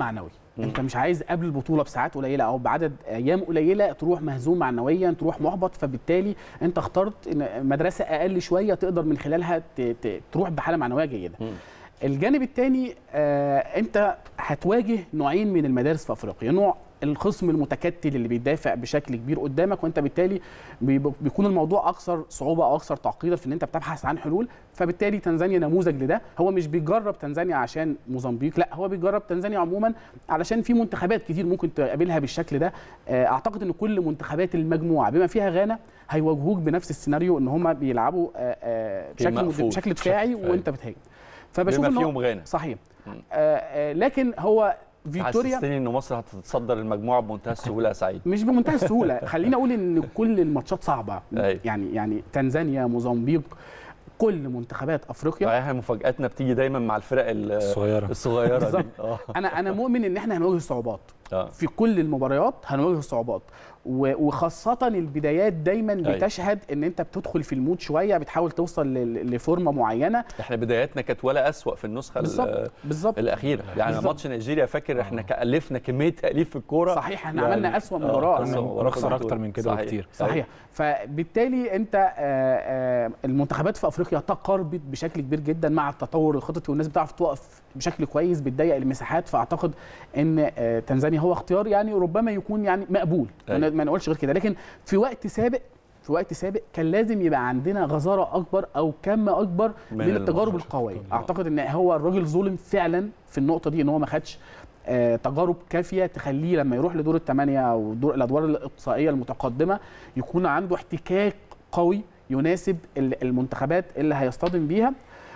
انت مش عايز قبل البطوله بساعات قليله او بعدد ايام قليله تروح مهزوم معنويا تروح محبط فبالتالي انت اخترت إن مدرسه اقل شويه تقدر من خلالها ت- ت- تروح بحاله معنويه جيده مم. الجانب الثاني آه انت هتواجه نوعين من المدارس في افريقيا نوع الخصم المتكتل اللي بيدافع بشكل كبير قدامك وانت بالتالي بيب- بيكون الموضوع اكثر صعوبه او اكثر تعقيدا في ان انت بتبحث عن حلول فبالتالي تنزانيا نموذج لده هو مش بيجرب تنزانيا عشان موزمبيق لا هو بيجرب تنزانيا عموما علشان في منتخبات كتير ممكن تقابلها بالشكل ده آه، اعتقد ان كل منتخبات المجموعه بما فيها غانا هيواجهوك بنفس السيناريو ان هم بيلعبوا آه، آه، تيم بشكل مقفول. بشكل دفاعي بشكل- وانت بتهاجم فبشوف بما ان هو فيهم غانا صحيح مم. آه آه لكن هو فيكتوريا حسستني ان مصر هتتصدر المجموعه بمنتهى السهوله يا سعيد مش بمنتهى السهوله خليني اقول ان كل الماتشات صعبه أيوة. يعني يعني تنزانيا موزمبيق كل منتخبات افريقيا صحيح مفاجاتنا بتيجي دايما مع الفرق ال- الصغيره الصغيره دي بالظبط. اه انا انا مؤمن ان احنا هنواجه صعوبات اه في كل المباريات هنواجه صعوبات و- وخاصة البدايات دايما أيوة. بتشهد ان انت بتدخل في المود شوية بتحاول توصل ل- لفورمة معينة احنا بداياتنا كانت ولا اسوأ في النسخه ال- بالظبط بالظبط الاخيره يعني بالظبط. ماتش نيجيريا فاكر احنا كالفنا كميه تاليف في الكوره صحيح احنا يعني- عملنا اسوأ آه، مباراة كنا أنا- مباراة ونخسر خطورة. اكتر من كده صحيح. بكتير صحيح فبالتالي انت آه، آه، المنتخبات في افريقيا تقاربت بشكل كبير جدا مع التطور الخططي والناس بتعرف توقف بشكل كويس بتضيق المساحات فاعتقد ان آه، تنزانيا هو اختيار يعني ربما يكون يعني مقبول ما أيوة. ن- ما نقولش غير كده لكن في وقت سابق في وقت سابق كان لازم يبقى عندنا غزاره اكبر او كم اكبر من من, التجارب الماتشات. القويه آه. اعتقد ان هو الراجل ظلم فعلا في النقطه دي ان هو ما خدش آه، تجارب كافيه تخليه لما يروح لدور الثمانيه او دور الادوار الاقصائيه المتقدمه يكون عنده احتكاك قوي يناسب ال- المنتخبات اللي هيصطدم بيها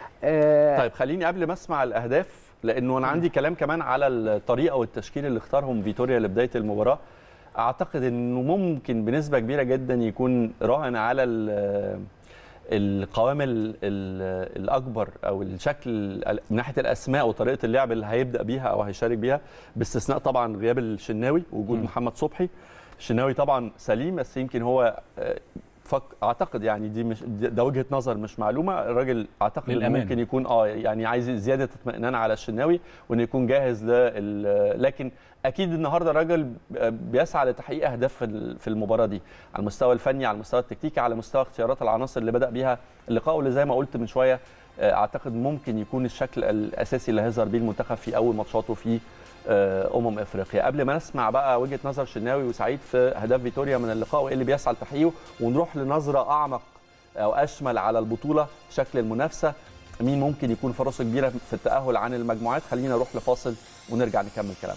آه، طيب خليني قبل ما اسمع الاهداف لانه انا عندي كلام كمان على الطريقه والتشكيل اللي اختارهم فيتوريا لبدايه المباراه اعتقد انه ممكن بنسبه كبيره جدا يكون راهن على ال- القوام ال- ال- الاكبر او الشكل ال- من ناحيه الاسماء وطريقه اللعب اللي هيبدا بيها او هيشارك بيها باستثناء طبعا غياب الشناوي ووجود مم. محمد صبحي الشناوي طبعا سليم بس يمكن هو آه، فك اعتقد يعني دي مش ده وجهه نظر مش معلومه الراجل اعتقد إنه للأمان. ممكن يكون اه يعني عايز زياده اطمئنان على الشناوي وانه يكون جاهز لل لكن اكيد النهارده الراجل بيسعى لتحقيق اهداف في ال- في المباراه دي على المستوى الفني على المستوى التكتيكي على مستوى اختيارات العناصر اللي بدا بيها اللقاء واللي زي ما قلت من شويه آه، اعتقد ممكن يكون الشكل الاساسي اللي هيظهر بيه المنتخب في اول ماتشاته في آه، امم افريقيا قبل ما نسمع بقى وجهه نظر شناوي وسعيد في اهداف فيتوريا من اللقاء وايه اللي بيسعى لتحقيقه ونروح لنظره اعمق او اشمل على البطوله شكل المنافسه مين ممكن يكون فرصه كبيره في التاهل عن المجموعات خلينا نروح لفاصل ونرجع نكمل كلامنا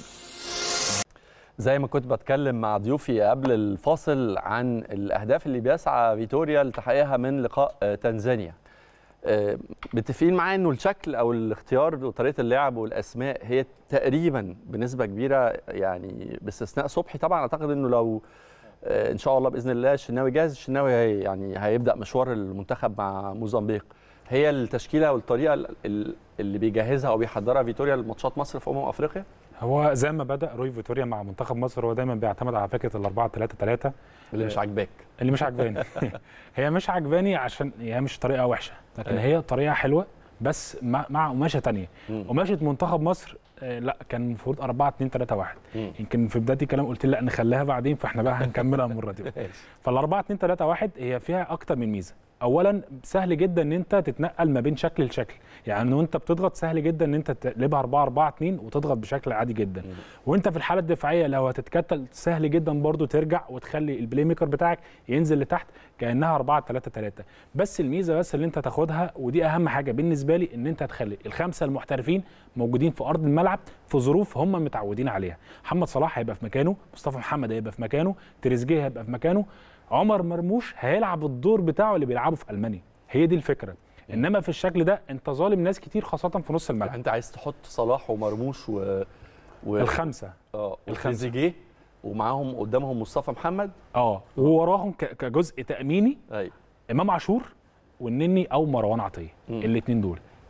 زي ما كنت بتكلم مع ضيوفي قبل الفاصل عن الاهداف اللي بيسعى فيتوريا لتحقيقها من لقاء آه، تنزانيا آه، متفقين معايا انه الشكل او الاختيار وطريقه اللعب والاسماء هي تقريبا بنسبه كبيره يعني باستثناء صبحي طبعا اعتقد انه لو آه، ان شاء الله باذن الله الشناوي جاهز الشناوي هي يعني هيبدا مشوار المنتخب مع موزمبيق هي التشكيله والطريقه ال- ال- اللي بيجهزها او بيحضرها فيتوريا لماتشات مصر في امم افريقيا هو زي ما بدا روي فيتوريا مع منتخب مصر هو دايما بيعتمد على فكره الأربعة 3 3 اللي مش عاجباك اللي مش عجباني هي مش عجباني عشان هي مش طريقه وحشه لكن أيوة. هي طريقه حلوه بس مع, مع قماشه تانية مم. قماشه منتخب مصر آه، لا كان المفروض 4 2 3 1 مم. يمكن في بدايه الكلام قلت لي لا نخليها بعدين فاحنا بقى هنكملها المره دي فال 4 2 3 1 هي فيها اكتر من ميزه اولا سهل جدا ان انت تتنقل ما بين شكل لشكل يعني وانت بتضغط سهل جدا ان انت تقلبها 4 4 2 وتضغط بشكل عادي جدا مم. وانت في الحاله الدفاعيه لو هتتكتل سهل جدا برضو ترجع وتخلي البلاي ميكر بتاعك ينزل لتحت كانها 4 3 3 بس الميزه بس اللي انت تاخدها ودي اهم حاجه بالنسبه لي ان انت تخلي الخمسه المحترفين موجودين في ارض الملعب في ظروف هم متعودين عليها محمد صلاح هيبقى في مكانه مصطفى محمد هيبقى في مكانه تريزيجيه هيبقى في مكانه عمر مرموش هيلعب الدور بتاعه اللي بيلعبه في المانيا هي دي الفكره انما في الشكل ده انت ظالم ناس كتير خاصه في نص يعني الملعب انت عايز تحط صلاح ومرموش و, و... الخمسه اه الخمسة. وتريزيجيه ومعاهم قدامهم مصطفى محمد اه ووراهم ك- كجزء تاميني ايوه امام عاشور والنني او مروان عطيه مم. الاثنين دول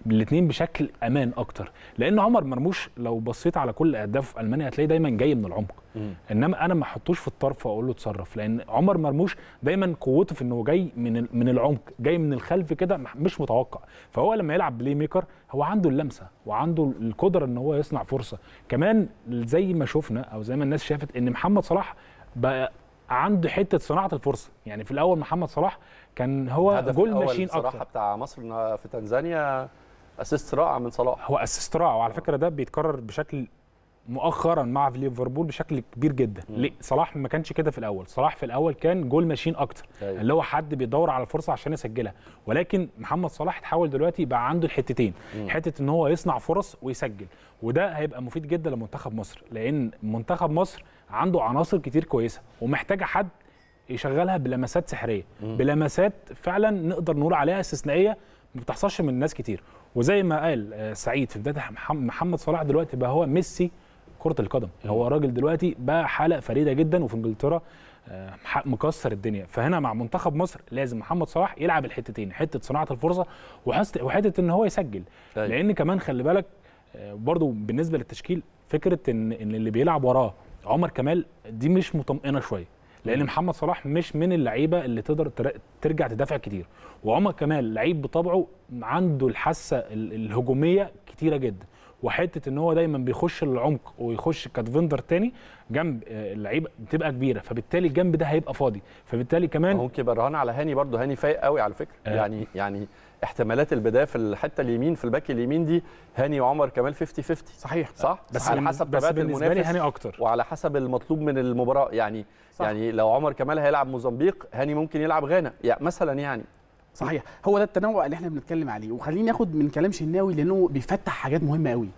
الاثنين بشكل امان اكتر لان عمر مرموش لو بصيت على كل اهدافه في المانيا هتلاقيه دايما جاي من العمق مم. انما انا ما احطوش في الطرف واقول له اتصرف لان عمر مرموش دايما قوته في انه جاي من ال- من العمق جاي من الخلف كده مح- مش متوقع فهو لما يلعب بلاي ميكر هو عنده اللمسه وعنده القدره ان هو يصنع فرصه كمان زي ما شفنا او زي ما الناس شافت ان محمد صلاح بقى عنده حته صناعه الفرصه يعني في الاول محمد صلاح كان هو الهدف جول الأول ماشين بصراحه اكتر بتاع مصر إنها في تنزانيا اسيست رائع من صلاح هو اسيست رائع وعلى فكره ده بيتكرر بشكل مؤخرا مع ليفربول بشكل كبير جدا مم. ليه صلاح ما كانش كده في الاول صلاح في الاول كان جول ماشين اكتر أيوة. اللي هو حد بيدور على الفرصه عشان يسجلها ولكن محمد صلاح اتحول دلوقتي بقى عنده الحتتين مم. حته ان هو يصنع فرص ويسجل وده هيبقى مفيد جدا لمنتخب مصر لان منتخب مصر عنده عناصر كتير كويسه ومحتاجه حد يشغلها بلمسات سحريه مم. بلمسات فعلا نقدر نقول عليها استثنائيه ما بتحصلش من ناس كتير وزي ما قال آه، سعيد في بدايه محم- محمد صلاح دلوقتي بقى هو ميسي كره القدم مم. هو راجل دلوقتي بقى حاله فريده جدا وفي انجلترا آه، ح- مكسر الدنيا فهنا مع منتخب مصر لازم محمد صلاح يلعب الحتتين حته صناعه الفرصه وحس- وحته ان هو يسجل أيوة. لان كمان خلي بالك آه، برضو بالنسبه للتشكيل فكره ان ان اللي بيلعب وراه عمر كمال دي مش مطمئنه شويه لان مم. محمد صلاح مش من اللعيبه اللي تقدر تر- ترجع تدافع كتير وعمر كمال لعيب بطبعه عنده الحاسه ال- الهجوميه كتيره جدا وحته ان هو دايما بيخش للعمق ويخش كديفندر تاني جنب آه، اللعيبه بتبقى كبيره فبالتالي الجنب ده هيبقى فاضي فبالتالي كمان ممكن يبقى رهان على هاني برضه هاني فايق قوي على فكره آه. يعني يعني احتمالات البدايه في الحته اليمين في الباك اليمين دي هاني وعمر كمال 50 50 صحيح صح بس على بالنسبة- حسب بس طبيعه بالنسبه لي المنافس هاني اكتر وعلى حسب المطلوب من المباراه يعني صح. يعني لو عمر كمال هيلعب موزمبيق هاني ممكن يلعب غانا يعني مثلا يعني صحيح هو ده التنوع اللي احنا بنتكلم عليه وخليني ناخد من كلام شناوي لانه بيفتح حاجات مهمه قوي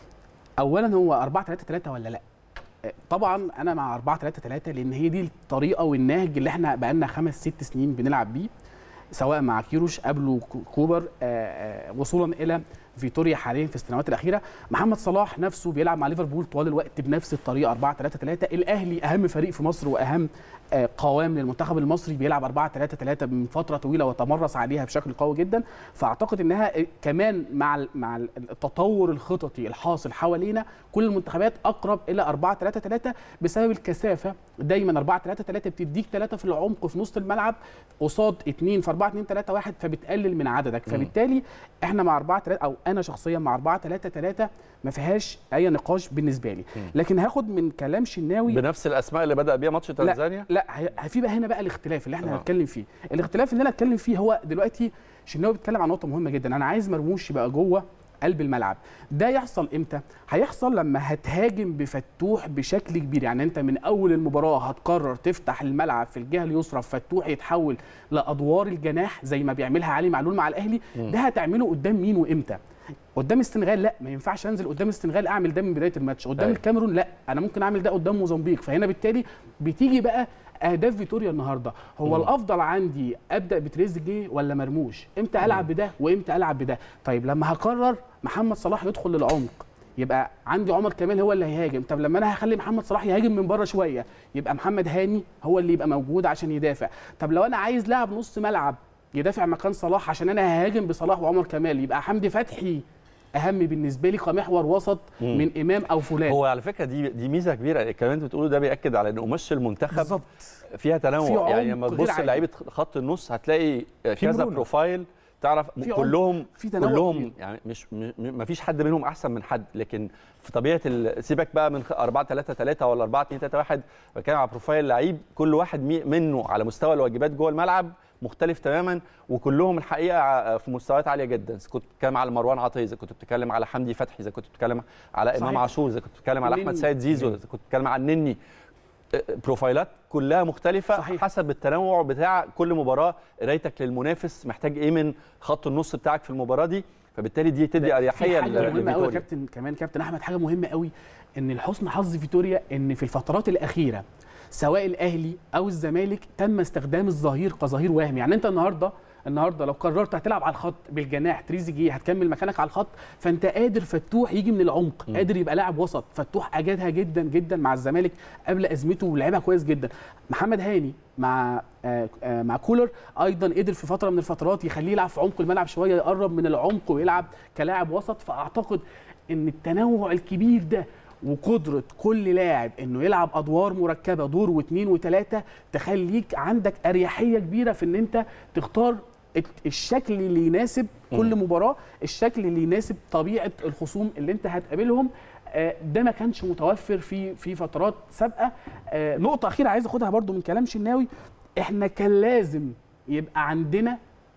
اولا هو 4 3 3 ولا لا آه، طبعا انا مع 4 3 3 لان هي دي الطريقه والنهج اللي احنا بقالنا خمس ست سنين بنلعب بيه سواء مع كيروش قبله كو- كوبر آه، آه، وصولا الى فيتوريا حاليا في السنوات الاخيره محمد صلاح نفسه بيلعب مع ليفربول طوال الوقت بنفس الطريقه 4 3 3 الاهلي اهم فريق في مصر واهم آه، قوام للمنتخب المصري بيلعب 4 3 3 من فتره طويله وتمرس عليها بشكل قوي جدا فاعتقد انها آه، كمان مع ال- مع ال- التطور الخططي الحاصل حوالينا كل المنتخبات اقرب الى 4 3 3 بسبب الكثافه دايما 4 3 3 بتديك ثلاثه في العمق في نص الملعب قصاد اثنين في 4 2 3 1 فبتقلل من عددك مم. فبالتالي احنا مع 4 3 او انا شخصيا مع 4 3 3 ما فيهاش اي نقاش بالنسبه لي مم. لكن هاخد من كلام شناوي بنفس الاسماء اللي بدا بيها ماتش تنزانيا لا هي- في بقى هنا بقى الاختلاف اللي احنا آه. هنتكلم فيه الاختلاف اللي انا هتكلم فيه هو دلوقتي شناوي بيتكلم عن نقطه مهمه جدا انا عايز مرموش يبقى جوه قلب الملعب ده يحصل امتى هيحصل لما هتهاجم بفتوح بشكل كبير يعني انت من اول المباراه هتقرر تفتح الملعب في الجهه اليسرى فتوح يتحول لادوار الجناح زي ما بيعملها علي معلول مع الاهلي مم. ده هتعمله قدام مين وامتى قدام السنغال لا ما ينفعش انزل قدام السنغال اعمل ده من بدايه الماتش قدام أيوة. الكاميرون لا انا ممكن اعمل ده قدام موزمبيق فهنا بالتالي بتيجي بقى اهداف فيتوريا النهارده هو مم. الافضل عندي ابدا بتريزيجيه ولا مرموش امتى العب بده وامتى العب بده طيب لما هقرر محمد صلاح يدخل للعمق يبقى عندي عمر كمال هو اللي هيهاجم طب لما انا هخلي محمد صلاح يهاجم من بره شويه يبقى محمد هاني هو اللي يبقى موجود عشان يدافع طب لو انا عايز لاعب نص ملعب يدافع مكان صلاح عشان انا ههاجم بصلاح وعمر كمال يبقى حمدي فتحي اهم بالنسبه لي كمحور وسط مم. من امام او فلان هو على فكره دي دي ميزه كبيره الكلام اللي انت بتقوله ده بياكد على ان قماش المنتخب بالظبط فيها في تنوع يعني عمق لما غير تبص عادي. لعيبه خط النص هتلاقي كذا مرونة. بروفايل تعرف في عمق، كلهم في تنوع كلهم كبير. يعني مش ما فيش حد منهم احسن من حد لكن في طبيعه ال- سيبك بقى من 4 3 3 ولا 4 2 3 1 بتكلم على بروفايل لعيب كل واحد مي- منه على مستوى الواجبات جوه الملعب مختلف تماما وكلهم الحقيقه ع- في مستويات عاليه جدا إذا كنت بتتكلم على مروان عطيه اذا كنت بتتكلم على حمدي فتحي اذا كنت بتتكلم على امام صحيح. عاشور اذا كنت بتتكلم على احمد النني. سيد زيزو اذا كنت بتتكلم على النني بروفايلات كلها مختلفة صحيح. صحيح. حسب التنوع بتاع كل مباراة قرايتك للمنافس محتاج ايه من خط النص بتاعك في المباراة دي فبالتالي دي تدي في اريحية حاجه مهمه قوي يا لفيتوريا كابتن كمان كابتن احمد حاجه مهمه قوي ان لحسن حظ فيتوريا ان في الفترات الاخيره سواء الاهلي او الزمالك تم استخدام الظهير كظهير وهمي يعني انت النهارده النهارده لو قررت هتلعب على الخط بالجناح تريزيجيه هتكمل مكانك على الخط فانت قادر فتوح يجي من العمق م. قادر يبقى لاعب وسط فتوح اجادها جدا جدا مع الزمالك قبل ازمته ولعبها كويس جدا محمد هاني مع آه آه مع كولر ايضا قدر في فتره من الفترات يخليه يلعب في عمق الملعب شويه يقرب من العمق ويلعب كلاعب وسط فاعتقد ان التنوع الكبير ده وقدره كل لاعب انه يلعب ادوار مركبه دور واثنين وثلاثه تخليك عندك اريحيه كبيره في ان انت تختار الشكل اللي يناسب كل مباراه الشكل اللي يناسب طبيعه الخصوم اللي انت هتقابلهم آه، ده ما كانش متوفر في في فترات سابقه آه، نقطه اخيره عايز اخدها برضو من كلام شناوي احنا كان لازم يبقى عندنا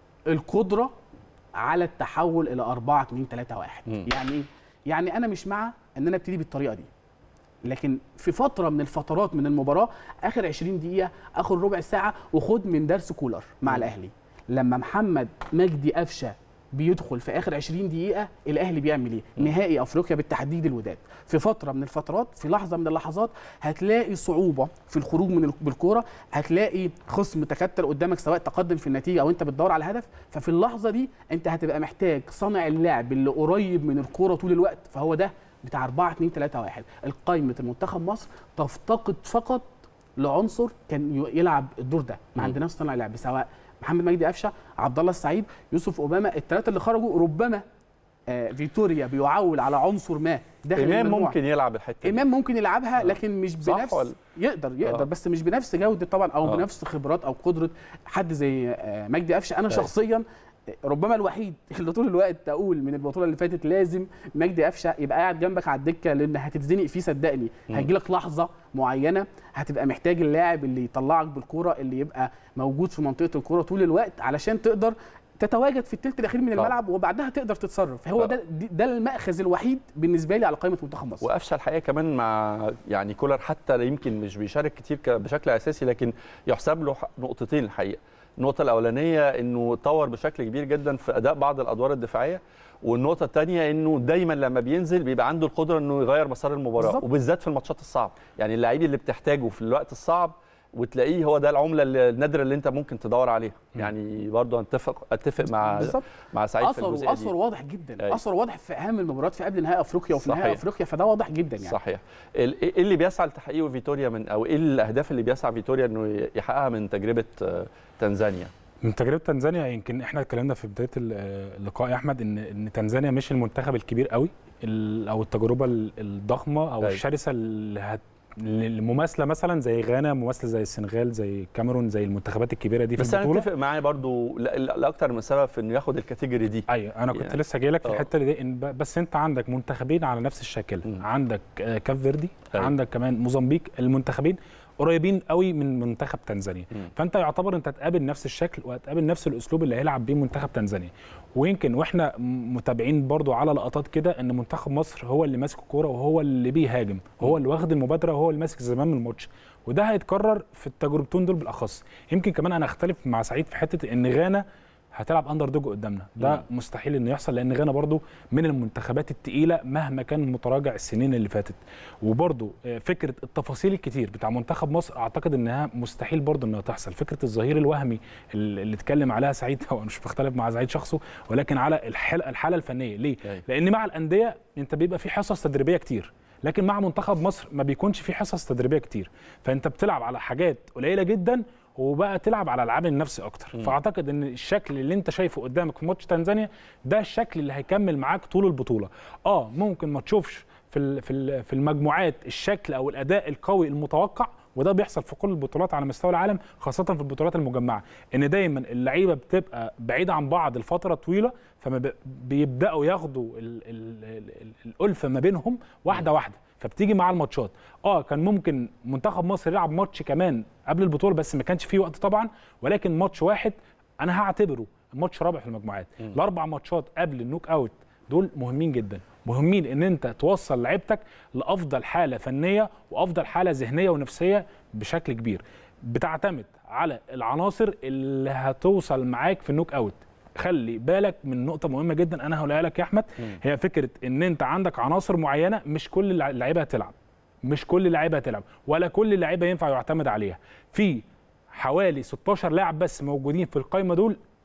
القدره على التحول الى 4 2 3 1 مم. يعني ايه يعني انا مش مع ان انا ابتدي بالطريقه دي لكن في فتره من الفترات من المباراه اخر 20 دقيقه اخر ربع ساعه وخد من درس كولر مع الاهلي لما محمد مجدي قفشه بيدخل في اخر 20 دقيقه الاهلي بيعمل ايه نهائي افريقيا بالتحديد الوداد في فتره من الفترات في لحظه من اللحظات هتلاقي صعوبه في الخروج من ال- بالكوره هتلاقي خصم تكتل قدامك سواء تقدم في النتيجه او انت بتدور على هدف ففي اللحظه دي انت هتبقى محتاج صانع اللعب اللي قريب من الكوره طول الوقت فهو ده بتاع 4 2 3 1 القائمه المنتخب مصر تفتقد فقط لعنصر كان ي- يلعب الدور ده ما مم. عندناش صانع لعب سواء محمد مجدي قفشه عبد الله السعيد يوسف اوباما الثلاثه اللي خرجوا ربما آه فيتوريا بيعول على عنصر ما داخل امام المجموعة. ممكن يلعب الحته دي. امام ممكن يلعبها آه. لكن مش صح بنفس ولا؟ يقدر يقدر آه. بس مش بنفس جوده طبعا او آه. بنفس خبرات او قدره حد زي آه، مجدي قفشه انا أيوة. شخصيا ربما الوحيد اللي طول الوقت اقول من البطوله اللي فاتت لازم مجدي قفشه يبقى قاعد جنبك على الدكه لان هتتزنق فيه صدقني مم. هيجي لك لحظه معينه هتبقى محتاج اللاعب اللي يطلعك بالكوره اللي يبقى موجود في منطقه الكوره طول الوقت علشان تقدر تتواجد في الثلث الاخير من طبعا. الملعب وبعدها تقدر تتصرف هو طبعا. ده ده المأخذ الوحيد بالنسبه لي على قائمه منتخب مصر وقفشه الحقيقه كمان مع يعني كولر حتى يمكن مش بيشارك كتير ك- بشكل اساسي لكن يحسب له ح- نقطتين الحقيقه النقطه الاولانيه انه طور بشكل كبير جدا في اداء بعض الادوار الدفاعيه والنقطه الثانيه انه دايما لما بينزل بيبقى عنده القدره انه يغير مسار المباراه بالظبط. وبالذات في الماتشات الصعبه يعني اللعيب اللي بتحتاجه في الوقت الصعب وتلاقيه هو ده العمله اللي- النادره اللي انت ممكن تدور عليها يعني برضه اتفق اتفق مع بالظبط مع سعيد في اثر الجزئيه دي اثر واضح جدا أيوة. اثر واضح في اهم المباريات في قبل نهائي افريقيا وفي نهائي صحيح. افريقيا فده واضح جدا يعني صحيح ال- ايه اللي بيسعى لتحقيقه فيتوريا من او ايه الاهداف اللي بيسعى فيتوريا انه يحققها من تجربه آه، تنزانيا من تجربه تنزانيا يمكن احنا اتكلمنا في بدايه ال- اللقاء يا احمد ان ان تنزانيا مش المنتخب الكبير قوي ال- او التجربه ال- الضخمه او أيوة. الشرسه اللي هت المماثله مثلا زي غانا مماثله زي السنغال زي الكاميرون زي المنتخبات الكبيره دي في بس انا البطوله اتفق معايا برضو لا- لا- لاكتر من سبب في انه ياخد الكاتيجوري دي ايوه انا كنت يعني- لسه جاي لك في آه. الحته دي إن ب- بس انت عندك منتخبين على نفس الشكل مم. عندك آه، كاف فيردي أيوة. عندك كمان موزمبيق المنتخبين قريبين قوي من منتخب تنزانيا مم. فانت يعتبر انت هتقابل نفس الشكل وهتقابل نفس الاسلوب اللي هيلعب بيه منتخب تنزانيا ويمكن واحنا م- متابعين برضو على لقطات كده ان منتخب مصر هو اللي ماسك الكوره وهو اللي بيهاجم هو اللي واخد المبادره وهو اللي ماسك زمام الماتش وده هيتكرر في التجربتين دول بالاخص يمكن كمان انا اختلف مع سعيد في حته ان غانا هتلعب اندر دوج قدامنا ده مستحيل انه يحصل لان غانا برضو من المنتخبات التقيله مهما كان متراجع السنين اللي فاتت وبرضو آه، فكره التفاصيل الكتير بتاع منتخب مصر اعتقد انها مستحيل برضو انها تحصل فكره الظهير الوهمي اللي اللي اتكلم عليها سعيد هو مش بختلف مع سعيد شخصه ولكن على الحاله الحاله الفنيه ليه أيوة. لان مع الانديه انت بيبقى في حصص تدريبيه كتير لكن مع منتخب مصر ما بيكونش في حصص تدريبيه كتير فانت بتلعب على حاجات قليله جدا وبقى تلعب على العاب النفسي اكتر فاعتقد ان الشكل اللي انت شايفه قدامك في ماتش تنزانيا ده الشكل اللي هيكمل معاك طول البطوله اه ممكن ما تشوفش في ال- في ال- في المجموعات الشكل او الاداء القوي المتوقع وده بيحصل في كل البطولات على مستوى العالم خاصه في البطولات المجمعه ان دايما اللعيبه بتبقى بعيده عن بعض لفتره طويله فما ب- بيبداوا ياخدوا ال- ال- ال- ال- الالفه ما بينهم واحده واحده فبتيجي مع الماتشات اه كان ممكن منتخب مصر يلعب ماتش كمان قبل البطوله بس ما كانش فيه وقت طبعا ولكن ماتش واحد انا هعتبره الماتش رابع في المجموعات الاربع ماتشات قبل النوك اوت دول مهمين جدا مهمين ان انت توصل لعيبتك لافضل حاله فنيه وافضل حاله ذهنيه ونفسيه بشكل كبير بتعتمد على العناصر اللي هتوصل معاك في النوك اوت خلي بالك من نقطه مهمه جدا انا هقولها لك يا احمد هي فكره ان انت عندك عناصر معينه مش كل اللع- اللعيبه هتلعب مش كل اللعيبه هتلعب ولا كل اللعيبه ينفع يعتمد عليها في حوالي 16 لاعب بس موجودين في القائمه دول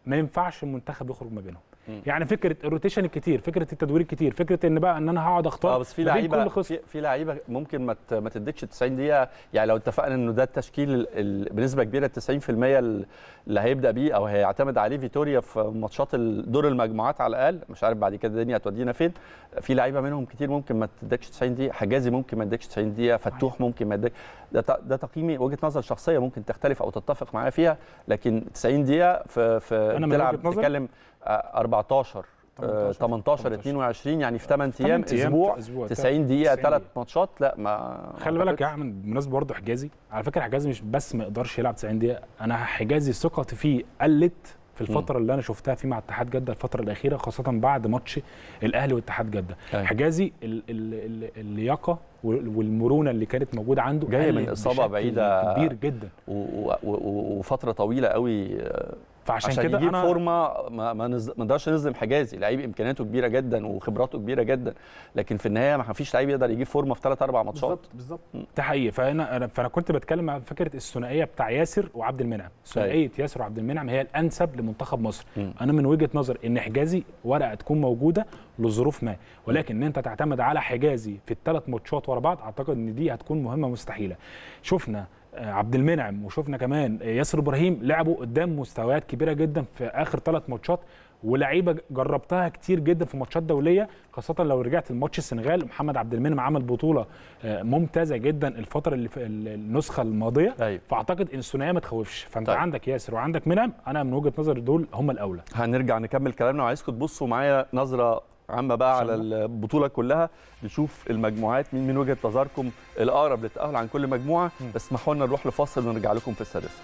ما ينفعش المنتخب يخرج ما بينهم مم. يعني فكره الروتيشن الكتير فكره التدوير الكتير فكره ان بقى ان انا هقعد اختار اه بس في ما بين لعيبه كل خصم. في, في لعيبه ممكن ما ت- ما تديكش 90 دقيقه يعني لو اتفقنا انه ده التشكيل ال- ال- بنسبه كبيره 90% ال- اللي هيبدا بيه او هيعتمد عليه فيتوريا في ماتشات ال- دور المجموعات على الاقل مش عارف بعد كده الدنيا هتودينا فين في لعيبه منهم كتير ممكن ما تديكش 90 دقيقه حجازي ممكن ما يديكش 90 دقيقه فتوح ممكن ما يديك ده ت- ده تقييمي وجهه نظر شخصيه ممكن تختلف او تتفق معايا فيها لكن 90 دقيقه في في أنا من بتلعب وجهة نظري- بتتكلم آه، 14 آه، 18 22 يعني في 8 ايام 8 أيام، اسبوع أسبوع، 90 دقيقه 90 ثلاث دقيقة. ماتشات لا ما خلي بالك أعتقدش. يا احمد بالمناسبه برضه حجازي على فكره حجازي مش بس ما يقدرش يلعب 90 دقيقه انا حجازي ثقتي فيه قلت في الفتره اللي انا شفتها فيه مع اتحاد جده الفتره الاخيره خاصه بعد ماتش الاهلي واتحاد جده أيوة. حجازي ال ال ال اللياقه وال- والمرونه اللي كانت موجوده عنده جاي من قلت إصابة بشكل بعيدة. كبير جدا و- و- و- وفتره طويله قوي آه، فعشان عشان كده يجيب انا فورمه ما ما نز- ما نقدرش نظلم حجازي لعيب امكانياته كبيره جدا وخبراته كبيره جدا لكن في النهايه ما فيش لعيب يقدر يجيب فورمه في ثلاث اربع ماتشات بالظبط بالظبط ده حقيقي فانا أنا- فانا كنت بتكلم عن فكره الثنائيه بتاع ياسر وعبد المنعم ثنائيه ياسر وعبد المنعم هي الانسب لمنتخب مصر مم. انا من وجهه نظر ان حجازي ورقه تكون موجوده لظروف ما ولكن ان انت تعتمد على حجازي في الثلاث ماتشات ورا بعض اعتقد ان دي هتكون مهمه مستحيله شفنا آه، عبد المنعم وشفنا كمان آه، ياسر ابراهيم لعبوا قدام مستويات كبيره جدا في اخر ثلاث ماتشات ولعيبه جربتها كتير جدا في ماتشات دوليه خاصه لو رجعت لماتش السنغال محمد عبد المنعم عمل بطوله آه، ممتازه جدا الفتره اللي في ال- النسخه الماضيه ايوه فاعتقد ان الثنائيه ما تخوفش فانت طيب. طيب. عندك ياسر وعندك منعم انا من وجهه نظري دول هم الاولى هنرجع نكمل كلامنا وعايزكم تبصوا معايا نظره عامه بقى على البطوله كلها نشوف المجموعات مين من وجهه نظركم الاقرب للتاهل عن كل مجموعه مم. بس اسمحوا لنا نروح لفاصل ونرجع لكم في السادسه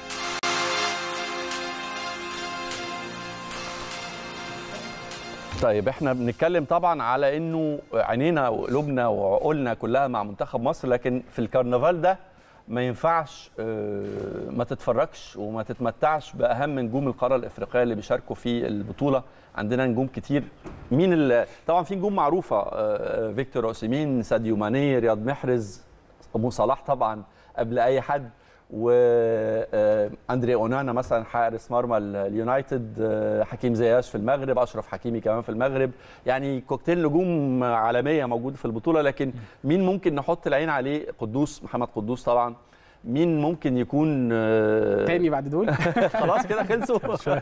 طيب احنا بنتكلم طبعا على انه عينينا وقلوبنا وعقولنا كلها مع منتخب مصر لكن في الكرنفال ده ما ينفعش آه، ما تتفرجش وما تتمتعش باهم نجوم القاره الافريقيه اللي بيشاركوا في البطوله عندنا نجوم كتير مين اللي طبعا في نجوم معروفه آه، آه، فيكتور اوسيمين ساديو ماني رياض محرز ابو صلاح طبعا قبل اي حد واندري اونانا مثلا حارس مرمى ال- اليونايتد آه، حكيم زياش في المغرب اشرف حكيمي كمان في المغرب يعني كوكتيل نجوم عالميه موجود في البطوله لكن مين ممكن نحط العين عليه قدوس محمد قدوس طبعا مين ممكن يكون آه، تاني بعد دول خلاص كده خلصوا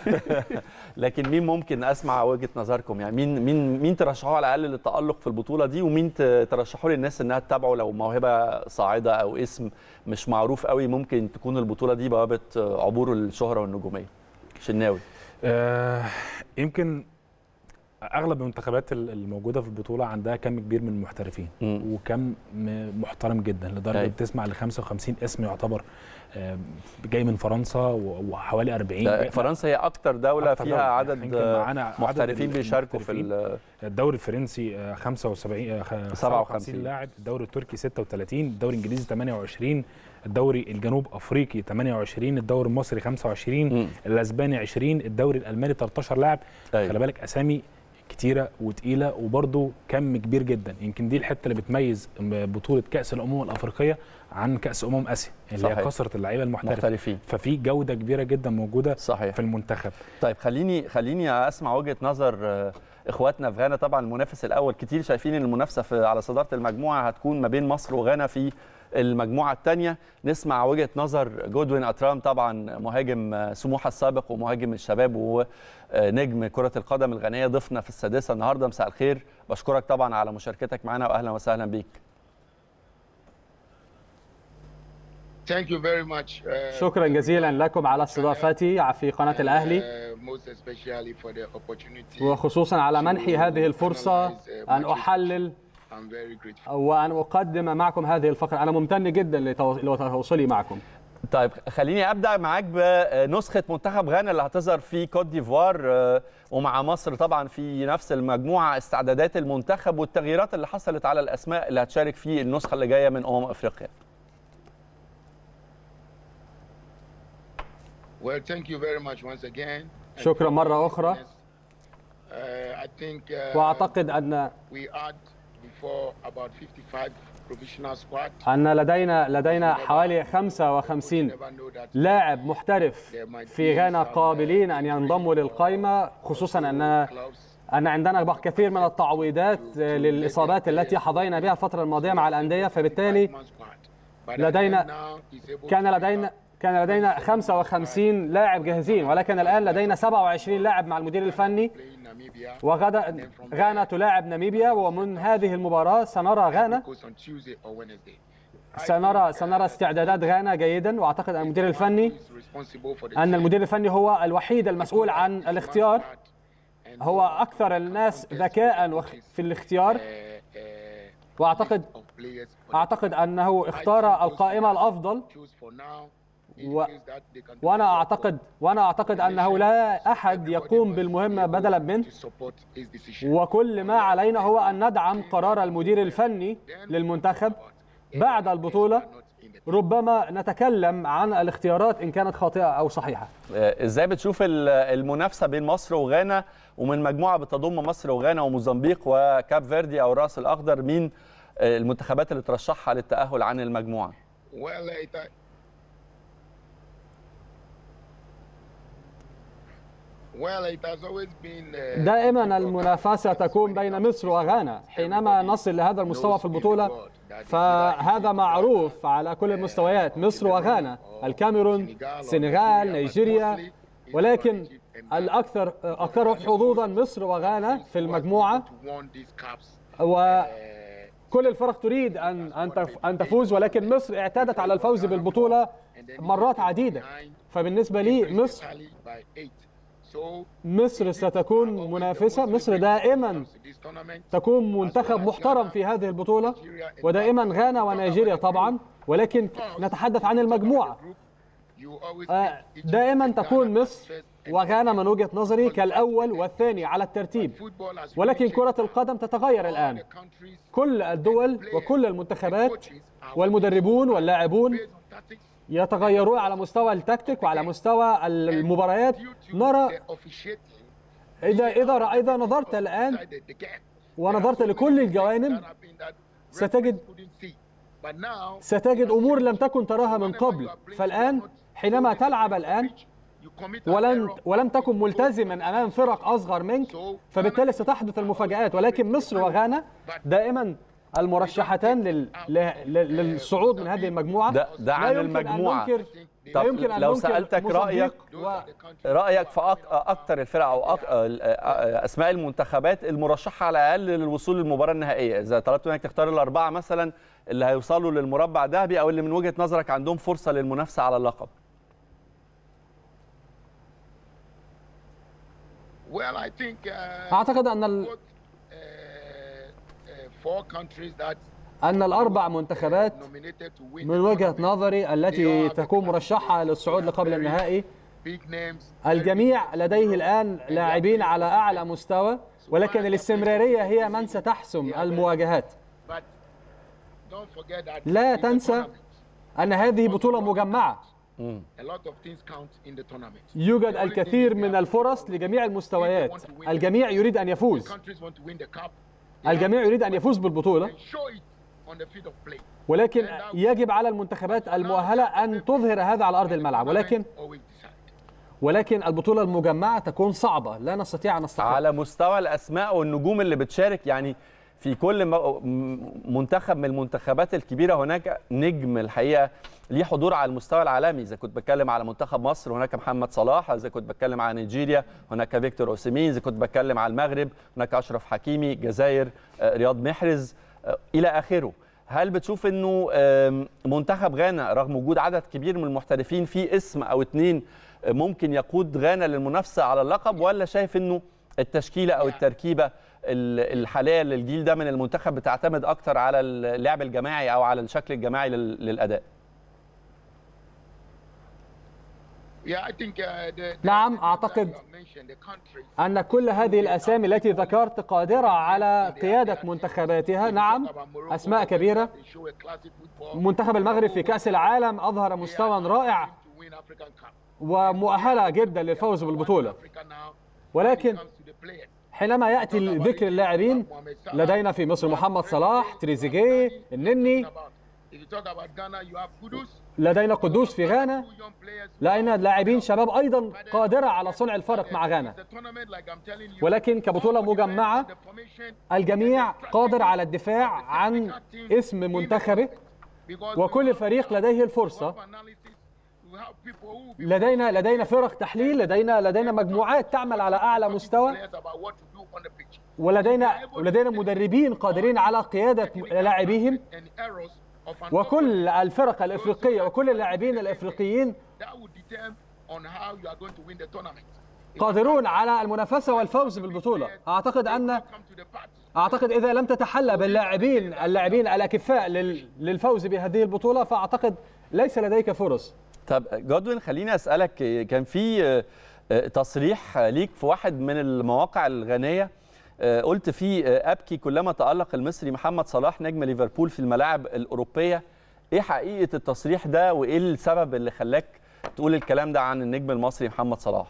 لكن مين ممكن اسمع وجهه نظركم يعني مين مين مين ترشحوه على الاقل للتالق في البطوله دي ومين ت- ترشحوه للناس انها تتابعه لو موهبه صاعده او اسم مش معروف قوي ممكن تكون البطوله دي بوابه عبور الشهره والنجوميه شناوي آه يمكن اغلب المنتخبات ال- الموجوده في البطوله عندها كم كبير من المحترفين مم. وكم م- محترم جدا لدرجه أيوة. بتسمع ل 55 اسم يعتبر آه، جاي من فرنسا و- وحوالي 40 ده جاي- فرنسا هي اكتر دوله أكتر فيها دولة. عدد يمكن معانا عدد محترفين بيشاركوا في المحترفين. ال- الدوري الفرنسي آه، 75 آه، خ- 57 57 لاعب الدوري التركي 36 الدوري الانجليزي 28 الدوري الجنوب افريقي 28 الدوري المصري 25 مم. الاسباني 20 الدوري الالماني 13 لاعب أيوة. خلي بالك اسامي كتيره وتقيله وبرده كم كبير جدا يمكن دي الحته اللي بتميز بطوله كاس الامم الافريقيه عن كاس امم اسيا اللي هي صحيح. كثره اللعيبه المحترفه محترفين ففي جوده كبيره جدا موجوده صحيح في المنتخب طيب خليني خليني اسمع وجهه نظر آه، اخواتنا في غانا طبعا المنافس الاول كتير شايفين ان المنافسه في على صداره المجموعه هتكون ما بين مصر وغانا في المجموعه الثانيه نسمع وجهه نظر جودوين اترام طبعا مهاجم آه، سموحه السابق ومهاجم الشباب ونجم كره القدم الغانيه ضيفنا في السادسه النهارده مساء الخير بشكرك طبعا على مشاركتك معنا واهلا وسهلا بيك Thank you very much. uh, شكرا جزيلا لكم على استضافتي في قناة الأهلي uh, most especially for the opportunity. وخصوصا على منحي هذه الفرصة أن أحلل I'm very grateful. وأن أقدم معكم هذه الفقرة أنا ممتن جدا لتو- لتواصلي معكم طيب خليني ابدا معاك بنسخه منتخب غانا اللي هتظهر في كوت ديفوار آه، ومع مصر طبعا في نفس المجموعه استعدادات المنتخب والتغييرات اللي حصلت على الاسماء اللي هتشارك في النسخه اللي جايه من امم افريقيا Well, thank you very much once again. And شكرا for مرة your أخرى. listeners. Uh, I think uh, وأعتقد أن we had before about 55 professional squad. أن لدينا لدينا حوالي 55 Never know that لاعب محترف في غانا قابلين أن ينضموا للقائمة خصوصا أن clubs أن عندنا بعض كثير من التعويضات للإصابات التي حظينا بها الفترة الماضية مع الأندية فبالتالي man squad. But لدينا- now he's able كان to لدينا كان لدينا 55 لاعب جاهزين ولكن الآن لدينا 27 لاعب مع المدير الفني play in Namibia. وغدا غانا تلاعب ناميبيا ومن هذه المباراة سنرى غانا Goes on Tuesday or Wednesday. I سنرى think, uh, سنرى استعدادات غانا جيدا واعتقد ان المدير الفني he's responsible for the ان team. المدير الفني هو الوحيد المسؤول عن الاختيار And هو اكثر الناس ذكاء وخ- في الاختيار uh, uh, واعتقد of players for the اعتقد انه اختار القائمة الافضل choose for now. In و- case that they can do وانا the job اعتقد وانا اعتقد انه لا احد يقوم بالمهمة بدلا منه to support his decision. وكل ما علينا هو ان ندعم قرار المدير الفني للمنتخب بعد البطولة Not in the ربما نتكلم عن الاختيارات ان كانت خاطئة او صحيحة آه، ازاي بتشوف ال- المنافسه بين مصر وغانا ومن مجموعه بتضم مصر وغانا وموزمبيق وكاب فيردي او الراس الاخضر مين آه، المنتخبات اللي ترشحها للتاهل عن المجموعه Well, it, uh, well, it has always been. Uh, دائما المنافسة تكون بين مصر وغانا حينما نصل لهذا المستوى في البطولة فهذا معروف على كل المستويات مصر وغانا الكاميرون السنغال نيجيريا ولكن الأكثر أكثر حظوظا مصر وغانا في المجموعة to won these cups. وكل الفرق تريد أن أن تف- أن تفوز ولكن مصر اعتادت على الفوز بالبطولة مرات عديدة فبالنسبة لي مصر Tally by eight. So مصر ستكون منافسة مصر دائما this tournament, تكون منتخب محترم في هذه البطولة ودائما غانا ونيجيريا طبعا ولكن نتحدث عن المجموعة you always آه، pick Egypt دائما and تكون Ghana مصر first and وغانا من وجهة نظري كالأول والثاني على الترتيب football has ولكن really كرة changed. القدم تتغير All الآن the countries كل الدول وكل المنتخبات coaches are والمدربون واللاعبون based on tactics يتغيرون على مستوى التكتيك وعلى مستوى المباريات due to نرى the officiating إذا إذا رأ- إذا نظرت الآن inside the, the gap. ونظرت لكل الجوانب That have been that ستجد referees couldn't see. But now ستجد أمور لم تكن تراها من قبل فالآن حينما تلعب الآن you commit an ولن error. ولم تكن ملتزما امام فرق اصغر منك فبالتالي ستحدث المفاجات ولكن مصر وغانا دائما المرشحتان لل... ل- ل- للصعود من هذه المجموعه ده ده لا عن يمكن أن المجموعه ننكر طب لا يمكن ان لو ننكر سالتك موزمبيق رايك و... رايك في أك... اكتر الفرق او أك... اسماء المنتخبات المرشحه على الاقل للوصول للمباراه النهائيه اذا طلبت منك تختار الاربعه مثلا اللي هيوصلوا للمربع الذهبي او اللي من وجهه نظرك عندهم فرصه للمنافسه على اللقب Well, I think uh, اعتقد ان ال... both, uh, uh, four countries that ان الاربع منتخبات nominated to win من the وجهه tournament, نظري التي تكون مرشحه للصعود لقبل النهائي big names. الجميع لديه الآن لاعبين على أعلى مستوى ولكن الاستمرارية هي من ستحسم المواجهات But don't forget that لا it's a تنسى tournament. أن هذه بطولة مجمعة A lot of things count in the tournament. يوجد الكثير من الفرص لجميع المستويات الجميع يريد أن يفوز Countries want to win the cup. الجميع يريد أن يفوز بالبطولة And show it on the field of play. ولكن يجب على المنتخبات المؤهلة أن تظهر هذا على أرض الملعب ولكن Always decide. ولكن البطولة المجمعة تكون صعبة لا نستطيع أن نستطيع على مستوى الاسماء والنجوم اللي بتشارك يعني في كل م- م- منتخب من المنتخبات الكبيره هناك نجم الحقيقه ليه حضور على المستوى العالمي اذا كنت بتكلم على منتخب مصر هناك محمد صلاح اذا كنت بتكلم على نيجيريا هناك فيكتور اوسيمين اذا كنت بتكلم على المغرب هناك اشرف حكيمي الجزائر آه، رياض محرز آه، الى اخره هل بتشوف انه آم، منتخب غانا رغم وجود عدد كبير من المحترفين في اسم او اتنين آه، ممكن يقود غانا للمنافسه على اللقب ولا شايف انه التشكيله او التركيبه ال- الحاليه للجيل ده من المنتخب بتعتمد اكتر على اللعب الجماعي او على الشكل الجماعي لل- للاداء Yeah, I think uh, the, the نعم، the- أعتقد you mentioned, the countries أن كل هذه الأسامي التي ذكرت قادرة على قيادة منتخباتها نعم أسماء كبيرة they show a classic football منتخب المغرب في كأس العالم أظهر مستوى رائع to win African Cup. ومؤهلة جدا للفوز بالبطولة Africa now ولكن comes to the players. حينما ياتي ذكر اللاعبين لدينا في مصر محمد صلاح تريزيجيه النني لدينا قدوس في غانا لدينا لاعبين شباب ايضا قادره على صنع الفرق مع غانا ولكن كبطوله مجمعه الجميع قادر على الدفاع عن اسم منتخبه وكل فريق لديه الفرصه لدينا لدينا فرق تحليل لدينا لدينا مجموعات تعمل على اعلى مستوى ولدينا ولدينا مدربين قادرين على قياده لاعبيهم وكل الفرق الافريقيه وكل اللاعبين الافريقيين قادرون على المنافسه والفوز بالبطوله اعتقد ان اعتقد اذا لم تتحلى باللاعبين اللاعبين الاكفاء لل- للفوز بهذه البطوله فاعتقد ليس لديك فرص طب جودوين خليني اسالك كان في آه، آه، تصريح ليك في واحد من المواقع الغنيه آه، قلت فيه آه، ابكي كلما تالق المصري محمد صلاح نجم ليفربول في الملاعب الاوروبيه ايه حقيقه التصريح ده وايه السبب اللي خلاك تقول الكلام ده عن النجم المصري محمد صلاح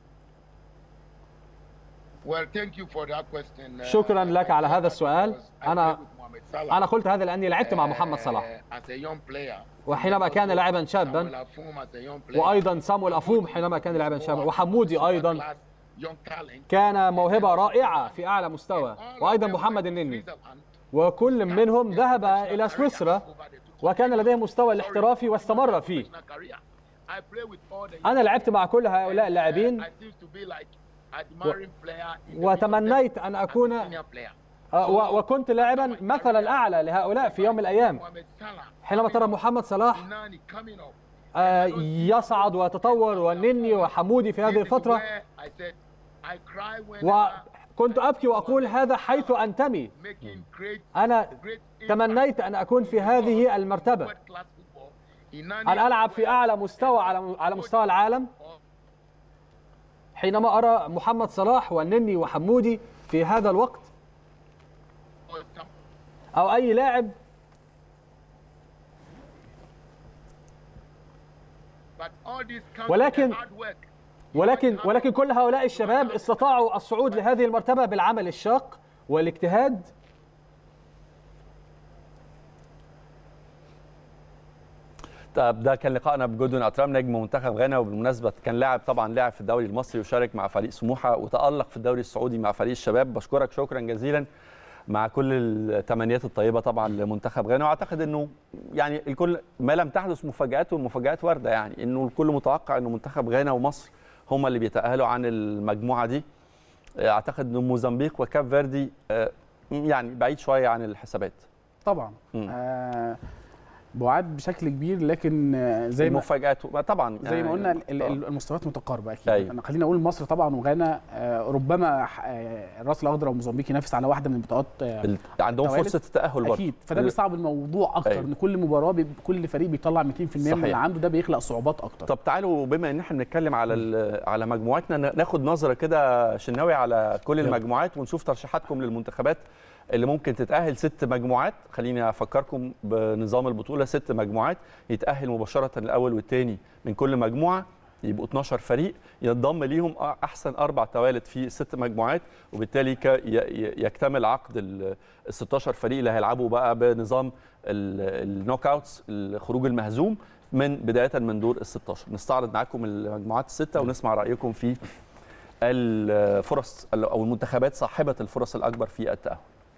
شكراً لك على هذا السؤال. أنا- أنا انا قلت هذا لاني لعبت مع محمد صلاح وحينما كان لاعبا شابا وايضا سامويل افوم حينما كان لاعبا شابا وحمودي ايضا كان موهبه رائعه في اعلى مستوى وايضا محمد النني وكل منهم ذهب الى سويسرا وكان لديه مستوى الاحترافي واستمر فيه انا لعبت مع كل هؤلاء اللاعبين وتمنيت ان اكون آه، و- وكنت لاعبا مثلا اعلى لهؤلاء في يوم من الايام حينما ترى محمد صلاح آه، يصعد ويتطور والنني وحمودي في هذه الفتره وكنت ابكي واقول هذا حيث انتمي انا تمنيت ان اكون في هذه المرتبه ان العب في اعلى مستوى على على مستوى العالم حينما ارى محمد صلاح والنني وحمودي في هذا الوقت او اي لاعب ولكن- ولكن ولكن كل هؤلاء الشباب استطاعوا الصعود لهذه المرتبه بالعمل الشاق والاجتهاد طب ده كان لقائنا بجودون اترام نجم منتخب غانا وبالمناسبه كان لاعب طبعا لاعب في الدوري المصري وشارك مع فريق سموحه وتالق في الدوري السعودي مع فريق الشباب بشكرك شكرا جزيلا مع كل التمنيات الطيبه طبعا لمنتخب غانا واعتقد انه يعني الكل ما لم تحدث مفاجات والمفاجات وارده يعني انه الكل متوقع انه منتخب غانا ومصر هم اللي بيتاهلوا عن المجموعه دي اعتقد ان موزمبيق وكاب فيردي آه، يعني بعيد شويه عن الحسابات طبعا مم. آه بعاد بشكل كبير لكن آه، زي ما المفاجات طبعا زي يعني- ما قلنا ال- ال- آه. المستويات متقاربه اكيد أيوة. أنا خلينا اقول مصر طبعا وغانا آه، ربما ح- آه، الراس الاخضر وموزمبيق ينافس على واحده من البطولات آه، ال- عندهم توالد. فرصه التاهل برضه اكيد فده ال- بيصعب الموضوع اكتر أيوة. ان كل مباراه بي- كل فريق بيطلع 200% من اللي صحيح. عنده ده بيخلق صعوبات اكتر طب تعالوا بما ان احنا بنتكلم على ال- على مجموعتنا نا- ناخد نظره كده شناوي على كل يلا. المجموعات ونشوف ترشيحاتكم للمنتخبات اللي ممكن تتاهل ست مجموعات خليني افكركم بنظام البطوله ست مجموعات يتاهل مباشره الاول والثاني من كل مجموعه يبقوا 12 فريق ينضم ليهم أ- احسن اربع توالد في ست مجموعات وبالتالي ك- ي- ي- يكتمل عقد ال 16 فريق اللي هيلعبوا بقى بنظام النوك اوتس الخروج المهزوم من بدايه من دور ال 16 نستعرض معاكم المجموعات السته ونسمع رايكم في الفرص او المنتخبات صاحبه الفرص الاكبر في التاهل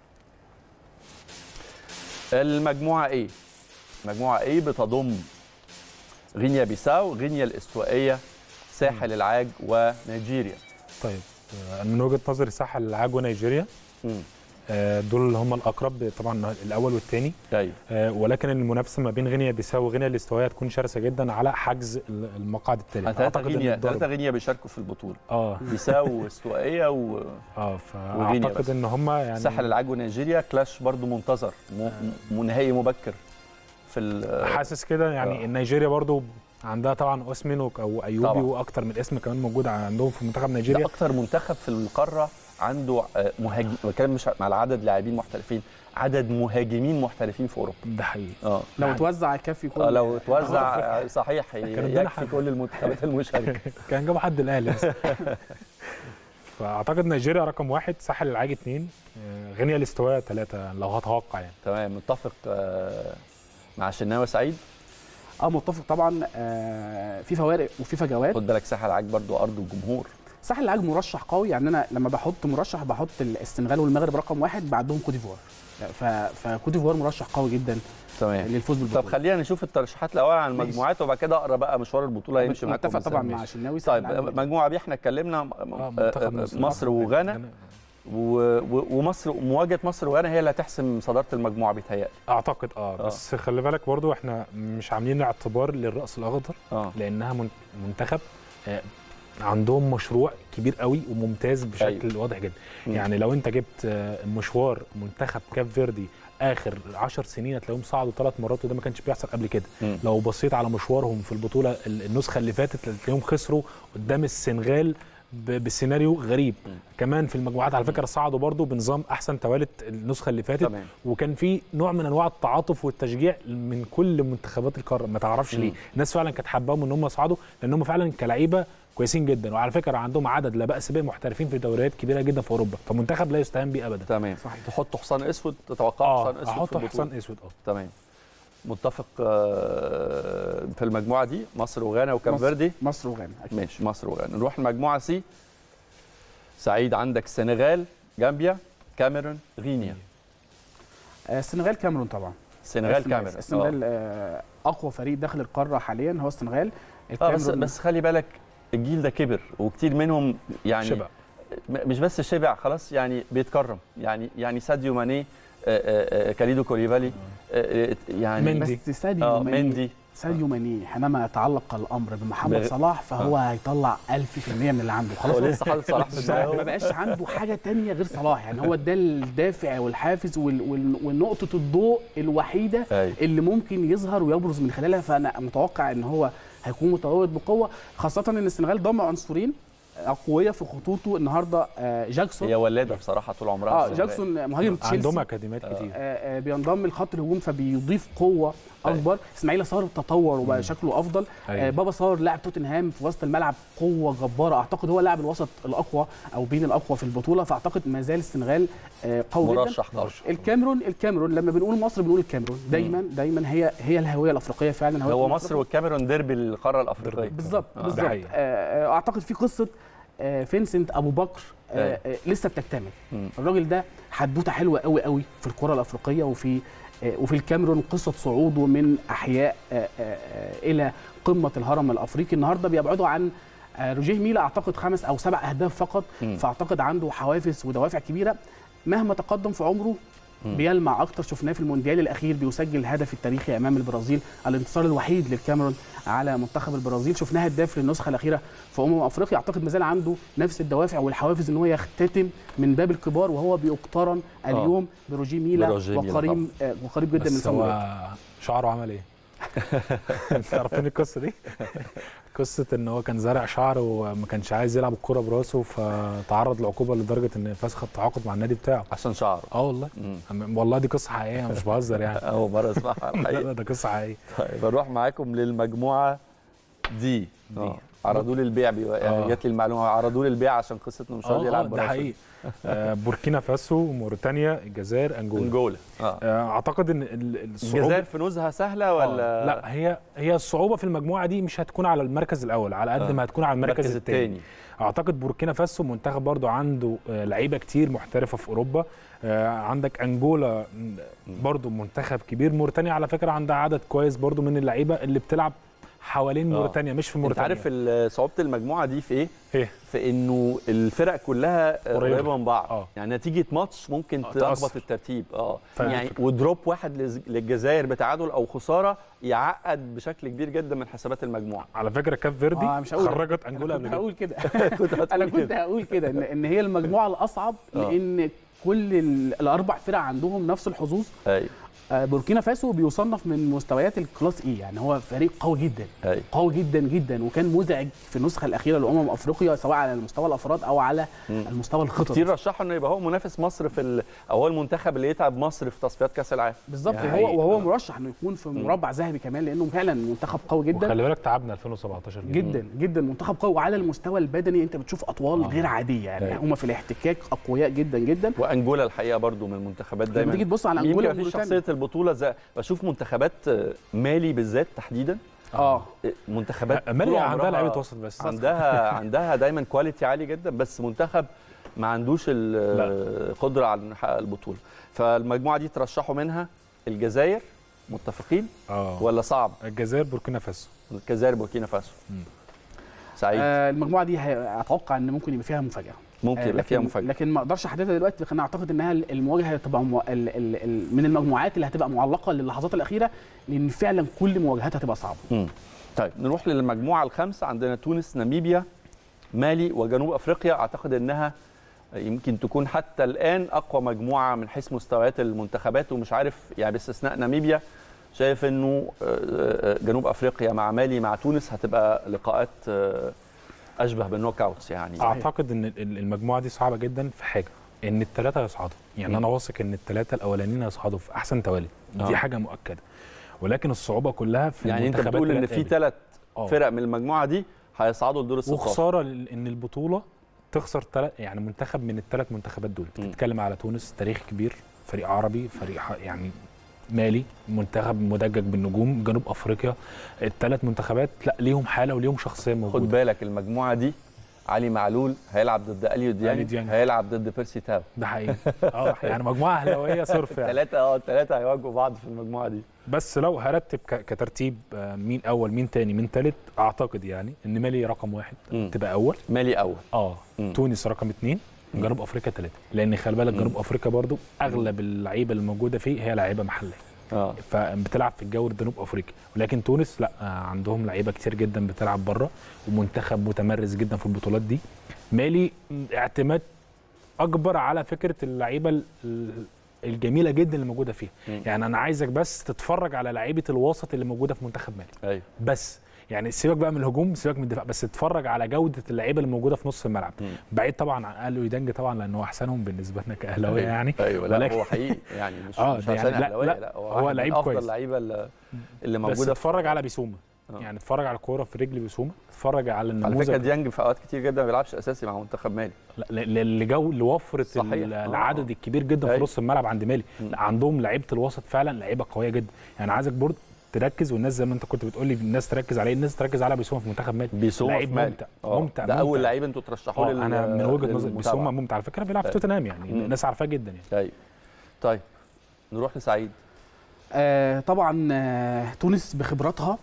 المجموعه ايه مجموعه ايه بتضم غينيا بيساو غينيا الاستوائيه ساحل العاج ونيجيريا طيب آه، من وجهه نظري ساحل العاج ونيجيريا مم. آه، دول اللي هم الاقرب طبعا الاول والثاني ايوه ولكن المنافسه ما بين غينيا بيساو وغينيا الاستوائيه هتكون شرسه جدا على حجز ال- المقعد الثالث ثلاثه غينيا الضرب- ثلاثه غينيا بيشاركوا في البطوله اه بيساو واستوائيه و اه وغينيا فاعتقد بس. ان هم يعني ساحل العاج ونيجيريا كلاش برضو منتظر م- م- نهائي مبكر في ال- حاسس كده يعني آه. نيجيريا برضو عندها طبعا اوسمين وك- او ايوبي طبعاً. واكتر من اسم كمان موجود عندهم في منتخب ده نيجيريا اكتر منتخب في القاره عنده آه، مهاجم بتكلم مش على عدد لاعبين محترفين عدد مهاجمين محترفين في اوروبا ده حقيقي اه لو توزع يكفي كل آه، لو توزع آه، صحيح كان ادانا يكفي حد. كل المنتخبات المشاركه كان جابوا حد الاهلي بس فاعتقد نيجيريا رقم واحد ساحل العاج اثنين آه، غينيا الاستواء ثلاثه لو هتوقع يعني تمام متفق آه، مع شناوي سعيد اه متفق طبعا آه في فوارق وفي فجوات خد بالك ساحل العاج برضو ارض الجمهور ساحل العاج مرشح قوي يعني انا لما بحط مرشح بحط السنغال والمغرب رقم واحد بعدهم كوت ديفوار ف- فكوت ديفوار مرشح قوي جدا تمام للفوز طب بالبطوله خلينا نشوف الترشيحات الاول عن ماشي. المجموعات وبعد كده اقرا بقى مشوار البطوله هيمشي معاكم متفق إزاي. طبعا ماشي. مع شناوي طيب ساحل العاج مجموعه بي احنا اتكلمنا آه، آه، منتخب آه، مصر وغانا و- و- ومصر مواجهه مصر وغانا هي اللي هتحسم صداره المجموعه بيتهيألي اعتقد اه آه. بس خلي بالك برضو احنا مش عاملين اعتبار للراس الاخضر اه لانها من- منتخب آه، عندهم مشروع كبير قوي وممتاز بشكل أيوة. واضح جدا مم. يعني لو انت جبت آه، مشوار منتخب كاب فيردي اخر 10 سنين هتلاقيهم صعدوا ثلاث مرات وده ما كانش بيحصل قبل كده مم. لو بصيت على مشوارهم في البطوله ال- النسخه اللي فاتت هتلاقيهم خسروا قدام السنغال ب- بسيناريو غريب مم. كمان في المجموعات على فكره صعدوا برضو بنظام احسن توالت النسخه اللي فاتت تمام وكان في نوع من انواع التعاطف والتشجيع من كل منتخبات القاره ما تعرفش ليه مم. الناس فعلا كانت حباهم ان هم يصعدوا لان هم فعلا كلعيبه كويسين جدا وعلى فكره عندهم عدد لا باس به محترفين في دوريات كبيره جدا في اوروبا فمنتخب لا يستهان به ابدا تمام صحيح. تحط حصان اسود تتوقع اه حصان اسود في احط البطوله حصان اسود اه تمام متفق آه، في المجموعه دي مصر وغانا وكاب مصر. فيردي مصر وغانا أكيد. ماشي مصر وغانا نروح المجموعه سي سعيد عندك السنغال جامبيا كاميرون غينيا آه، السنغال كاميرون طبعا السنغال كاميرون السنغال آه، اقوى فريق داخل القاره حاليا هو السنغال اه بس الكاميرون بس خلي بالك الجيل ده كبر وكتير منهم يعني شبع م- مش بس شبع خلاص يعني بيتكرم يعني يعني ساديو ماني آه، آه، آه، كاليدو كوليفالي آه، آه، يعني مندي. بس ساديو اه ماني مندي ساديو ماني حينما يتعلق الامر بمحمد بغ- صلاح فهو هيطلع 1000% من اللي عنده خلاص هو لسه حاطط صلاح في ما دماغه بقاش عنده حاجه تانية غير صلاح يعني هو ده الدافع والحافز وال- وال- والنقطه الضوء الوحيده أيوة. اللي ممكن يظهر ويبرز من خلالها فانا متوقع ان هو هيكون متواجد بقوه خاصه ان السنغال ضم عنصرين اقوياء في خطوطه النهارده آه، جاكسون هي ولاده بصراحه طول عمرها اه السنغال. جاكسون مهاجم تشيلسي عندهم اكاديميات كتير آه، آه، بينضم لخط الهجوم فبيضيف قوه اكبر اسماعيل صار تطور وبقى شكله افضل أيوة. آه، بابا صار لاعب توتنهام في وسط الملعب قوه جباره اعتقد هو لاعب الوسط الاقوى او بين الاقوى في البطوله فاعتقد ما زال السنغال آه، قوي جدا مرشح قوي الكاميرون الكاميرون لما بنقول مصر بنقول الكاميرون دايما دايما هي هي الهويه الافريقيه فعلا هوية هو الأمم مصر والكاميرون ديربي القاره الافريقيه بالظبط آه. بالظبط ده حقيقي. آه، آه، اعتقد في قصه آه، فينسنت ابو بكر آه، آه، لسه بتكتمل مم. الراجل ده حدوته حلوه قوي قوي في الكره الافريقيه وفي آه، وفي الكاميرون قصه صعوده من احياء آه، آه، آه، الى قمه الهرم الافريقي النهارده بيبعدوا عن آه، روجيه ميلا اعتقد خمس او سبع اهداف فقط مم. فاعتقد عنده حوافز ودوافع كبيره مهما تقدم في عمره مم. بيلمع اكتر شفناه في المونديال الاخير بيسجل الهدف التاريخي امام البرازيل الانتصار الوحيد للكاميرون على منتخب البرازيل شفناه هداف للنسخه الاخيره في امم افريقيا اعتقد مازال عنده نفس الدوافع والحوافز ان هو يختتم من باب الكبار وهو بيقترن اليوم بروجي ميلا بروجيه ميلا وقريب آه، وقريب جدا من بس سامويل هو شعره عمل ايه؟ تعرفين القصه دي؟ قصه ان هو كان زارع شعر وما كانش عايز يلعب الكوره براسه فتعرض لعقوبه لدرجه ان فسخ التعاقد مع النادي بتاعه عشان شعره اه والله مم. والله دي قصه حقيقيه مش بهزر يعني اول مره اسمعها لا الحقيقه لا ده قصه حقيقيه طيب نروح معاكم للمجموعه دي اه عرضوا لي البيع بي... يعني آه. جات لي المعلومه عرضوا لي البيع عشان قصه انه مش راضي اه يلعب ده براسه. حقيقي آه، بوركينا فاسو موريتانيا الجزائر انجولا انجولا اه آه، اعتقد ان ال- الصعوبه الجزائر في نزهه سهله ولا آه، لا هي هي الصعوبه في المجموعه دي مش هتكون على المركز الاول على قد آه. ما هتكون على المركز المركز الثاني الثاني اعتقد بوركينا فاسو منتخب برضو عنده آه، لعيبه كتير محترفه في اوروبا آه، عندك انجولا م، برضو منتخب كبير موريتانيا على فكره عندها عدد كويس برضو من اللعيبه اللي بتلعب حوالين آه. موريتانيا مش في انت موريتانيا عارف ال- صعوبه المجموعه دي في ايه؟ ايه في انه الفرق كلها قريبة. قريبه من بعض آه. يعني نتيجه ماتش ممكن آه، تلخبط تأثر. الترتيب اه فاهم يعني الفكرة. ودروب واحد لز- للجزائر بتعادل او خساره يعقد بشكل كبير جدا من حسابات المجموعه على فكره كاب فيردي آه، مش هقول. خرجت انجولا انا قبل كنت كده هقول كده كنت انا هتقول كنت كده. هقول كده ان ان هي المجموعه الاصعب آه. لان كل ال- الاربع فرق عندهم نفس الحظوظ ايوه آه، بوركينا فاسو بيصنف من مستويات الكلاس اي يعني هو فريق قوي جدا أيوة. قوي جدا جدا وكان مزعج في النسخه الاخيره لامم افريقيا سواء على المستوى الافراد او على المستوى الخطط كتير رشحوا انه يبقى هو منافس مصر في ال... او هو المنتخب اللي يتعب مصر في تصفيات كاس العالم بالظبط يعني وهو وهو مرشح انه يكون في مربع ذهبي كمان لانه فعلا منتخب قوي جدا وخلي بالك تعبنا 2017 جدا جدا جدا منتخب قوي وعلى المستوى البدني انت بتشوف اطوال آه. غير عاديه يعني أيوة. هم في الاحتكاك اقوياء جدا جدا وانجولا الحقيقه برضو من المنتخبات دايما تيجي تبص على أنجولا يمكن مفيش وموريتانيا. شخصيه البطوله زي بشوف منتخبات مالي بالذات تحديدا اه منتخبات مالي طول عندها عمرها لعيبه وسط بس عندها عندها دايما كواليتي عالي جدا بس منتخب ما عندوش القدره على انه يحقق البطوله فالمجموعه دي ترشحوا منها الجزائر متفقين اه ولا صعب الجزائر بوركينا فاسو الجزائر بوركينا فاسو سعيد آه، المجموعه دي هي- اتوقع ان ممكن يبقى فيها مفاجاه ممكن آه، يبقى فيها لكن- مفاجاه لكن ما اقدرش احددها دلوقتي لكن اعتقد انها المواجهه هتبقى مو... ال... ال... ال... من المجموعات اللي هتبقى معلقه للحظات الاخيره لان فعلا كل مواجهاتها هتبقى صعبه مم. طيب نروح للمجموعه الخامسه عندنا تونس ناميبيا مالي وجنوب افريقيا اعتقد انها يمكن تكون حتى الان اقوى مجموعه من حيث مستويات المنتخبات ومش عارف يعني باستثناء ناميبيا شايف انه آه، آه، جنوب افريقيا مع مالي مع تونس هتبقى لقاءات آه، اشبه بالنوك اوتس يعني اعتقد ان ال- المجموعه دي صعبه جدا في حاجه ان الثلاثه يصعدوا يعني مم. انا واثق ان الثلاثه الاولانيين هيصعدوا في احسن توالي آه. دي حاجه مؤكده ولكن الصعوبه كلها في يعني انت المنتخبات بتقول اللي ان في هتقابل. ثلاث آه. فرق من المجموعه دي هيصعدوا لدور ال 16 وخساره ل- ان البطوله تخسر تلات يعني منتخب من الثلاث منتخبات دول مم. بتتكلم على تونس تاريخ كبير فريق عربي فريق ح- يعني مالي منتخب مدجج بالنجوم جنوب افريقيا الثلاث منتخبات لا ليهم حاله وليهم شخصيه خد موجوده بالك المجموعه دي علي معلول هيلعب ضد اليو ديانج ديانج. هيلعب ضد بيرسي تاو ده حقيقي اه يعني مجموعه اهلاويه صرف يعني الثلاثه اه الثلاثه هيواجهوا بعض في المجموعه دي بس لو هرتب ك- كترتيب آه، مين اول مين تاني مين تالت اعتقد يعني ان مالي رقم واحد مم. تبقى اول مالي اول اه مم. تونس رقم اثنين جنوب افريقيا ثلاثه لان خلي بالك جنوب افريقيا برضو اغلب اللعيبه الموجوده فيه هي لعيبه محليه اه فبتلعب في الجو الجنوب افريقي ولكن تونس لا آه، عندهم لعيبه كتير جدا بتلعب بره ومنتخب متمرس جدا في البطولات دي مالي اعتماد اكبر على فكره اللعيبه ال- ال- الجميله جدا اللي موجوده فيها مم. يعني انا عايزك بس تتفرج على لعيبه الوسط اللي موجوده في منتخب مالي ايوه بس يعني سيبك بقى من الهجوم سيبك من الدفاع بس اتفرج على جوده اللعيبه اللي موجوده في نص الملعب مم. بعيد طبعا عن الو يدنج طبعا لانه احسنهم بالنسبه لنا كاهلاويه أيوة. يعني ايوه لا ولكن- هو حقيقي يعني مش آه، مش ده عشان يعني لا- أهلاوية، لا، لا هو واحد من لعيب افضل كويس. اللعيبه اللي, اللي بس موجوده في اتفرج على بيسوما آه. يعني اتفرج على الكوره في رجل بيسوما اتفرج على على النموذج فكره ديانج في اوقات كتير جدا ما بيلعبش اساسي مع منتخب مالي لا، ل- ل- لجو لوفره صحيح. ال- آه. العدد الكبير جدا في أيوة. نص الملعب عند مالي مم. لا، عندهم لعيبه الوسط فعلا لعيبه قويه جدا يعني عايزك برضه تركز والناس زي ما انت كنت بتقول لي الناس تركز عليه الناس تركز على بيسوما في منتخب مالي بيسوما لعيب في مالي. ممتع آه، ممتع ده ممتع. اول لعيب انتوا ترشحوه اه لل- انا من وجهه نظري للمتابعة. بيسوما ممتع على فكره بيلعب في أيوة. توتنهام يعني مم. الناس عارفاه جدا يعني ايوه طيب نروح لسعيد آه طبعا آه تونس بخبراتها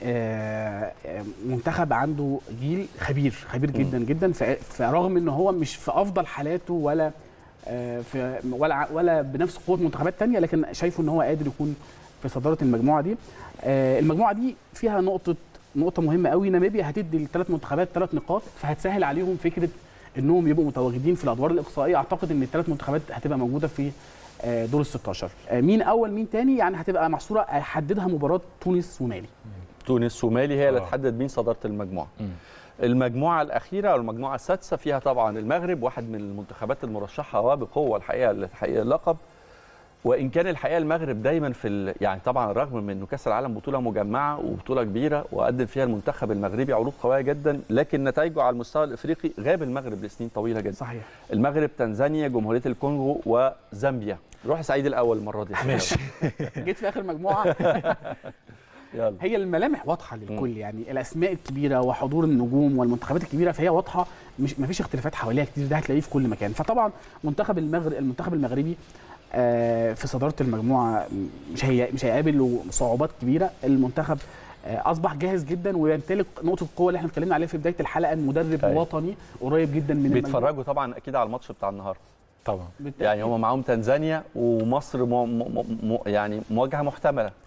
آه آه، منتخب عنده جيل خبير خبير جدا جدا ف- فرغم ان هو مش في افضل حالاته ولا آه في ولا ع- ولا بنفس قوه منتخبات تانية لكن شايفه ان هو قادر يكون في صداره المجموعه دي آه المجموعه دي فيها نقطه نقطه مهمه قوي ناميبيا هتدي للثلاث منتخبات ثلاث نقاط فهتسهل عليهم فكره انهم يبقوا متواجدين في الادوار الاقصائيه اعتقد ان الثلاث منتخبات هتبقى موجوده في آه، دور ال 16 آه، مين اول مين تاني يعني هتبقى محصوره هيحددها مباراه تونس ومالي تونس ومالي هي اللي آه. تحدد مين صداره المجموعه مم. المجموعه الاخيره او المجموعه السادسه فيها طبعا المغرب واحد من المنتخبات المرشحه وبقوه الحقيقه لتحقيق اللقب وان كان الحقيقه المغرب دايما في ال... يعني طبعا رغم من انه كاس العالم بطوله مجمعه وبطوله كبيره وقدم فيها المنتخب المغربي عروض قويه جدا لكن نتائجه على المستوى الافريقي غاب المغرب لسنين طويله جدا صحيح المغرب تنزانيا جمهوريه الكونغو وزامبيا روح سعيد الاول المره دي ماشي جيت في اخر مجموعه يلا هي الملامح واضحه للكل يعني الاسماء الكبيره وحضور النجوم والمنتخبات الكبيره فهي واضحه مش مفيش اختلافات حواليها كتير ده هتلاقيه في كل مكان فطبعا منتخب المغرب المنتخب المغربي آه، في صداره المجموعه مش هي مش هيقابل صعوبات كبيره المنتخب آه، اصبح جاهز جدا ويمتلك نقطه القوه اللي احنا اتكلمنا عليها في بدايه الحلقه المدرب أيوة. وطني قريب جدا من المجموعة. بيتفرجوا طبعا اكيد على الماتش بتاع النهارده طبعا بالتأكيد. يعني هم معاهم تنزانيا ومصر م... م... م... يعني مواجهه محتمله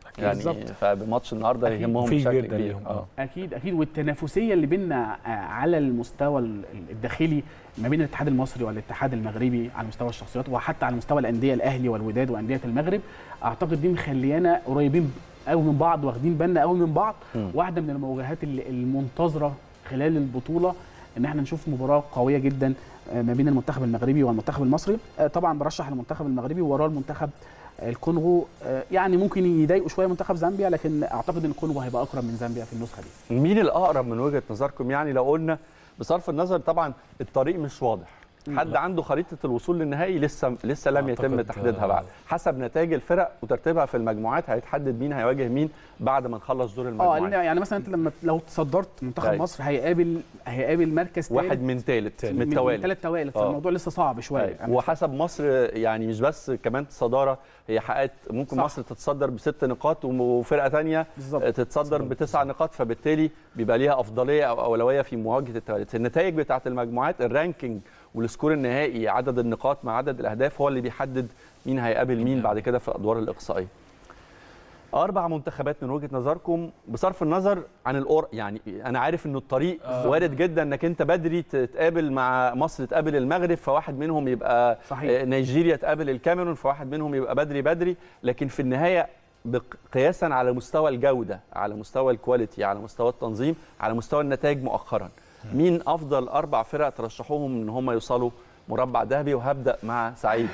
يعني بالظبط. فبماتش النهارده أكيد. يهمهم مفيش بشكل جدا كبير ليهم، اه اكيد اكيد والتنافسيه اللي بيننا آه، على المستوى ال- الداخلي ما بين الاتحاد المصري والاتحاد المغربي على مستوى الشخصيات وحتى على مستوى الانديه الاهلي والوداد وانديه المغرب اعتقد دي مخليانا قريبين قوي من بعض واخدين بالنا قوي من بعض مم. واحده من المواجهات اللي- المنتظره خلال البطوله ان احنا نشوف مباراه قويه جدا آه، ما بين المنتخب المغربي والمنتخب المصري آه، طبعا برشح المنتخب المغربي ووراه المنتخب آه، الكونغو آه، يعني ممكن يضايقوا شويه منتخب زامبيا لكن اعتقد ان الكونغو هيبقى اقرب من زامبيا في النسخه دي مين الاقرب من وجهه نظركم يعني لو قلنا بصرف النظر طبعا الطريق مش واضح حد عنده خريطه الوصول للنهائي لسه لسه لم يتم أعتقد، تحديدها آه. بعد حسب نتائج الفرق وترتيبها في المجموعات هيتحدد مين هيواجه مين بعد ما نخلص دور اه المجموعات لأن يعني مثلا انت لما لو تصدرت منتخب أيوة. مصر هيقابل هيقابل مركز واحد تالت من ثالث من من التوالي ثلاث توالت آه. فالموضوع لسه صعب شويه أيوة. يعني وحسب مصر يعني مش بس كمان صداره هي حققت ممكن صح. مصر تتصدر بست نقاط وفرقه ثانيه بالظبط تتصدر بتسع نقاط فبالتالي بيبقى ليها افضليه او اولويه في مواجهه التوالت النتائج بتاعه المجموعات الرانكينج والسكور النهائي عدد النقاط مع عدد الاهداف هو اللي بيحدد مين هيقابل مين بعد كده في الادوار الاقصائيه اربع منتخبات من وجهه نظركم بصرف النظر عن الأور يعني انا عارف ان الطريق وارد جدا انك انت بدري تتقابل مع مصر تقابل المغرب فواحد منهم يبقى صحيح. آه، نيجيريا تقابل الكاميرون فواحد منهم يبقى بدري بدري لكن في النهايه بق- قياسا على مستوى الجوده على مستوى الكواليتي على مستوى التنظيم على مستوى النتائج مؤخرا مين افضل اربع فرق ترشحوهم ان هم يوصلوا مربع ذهبي وهبدا مع سعيد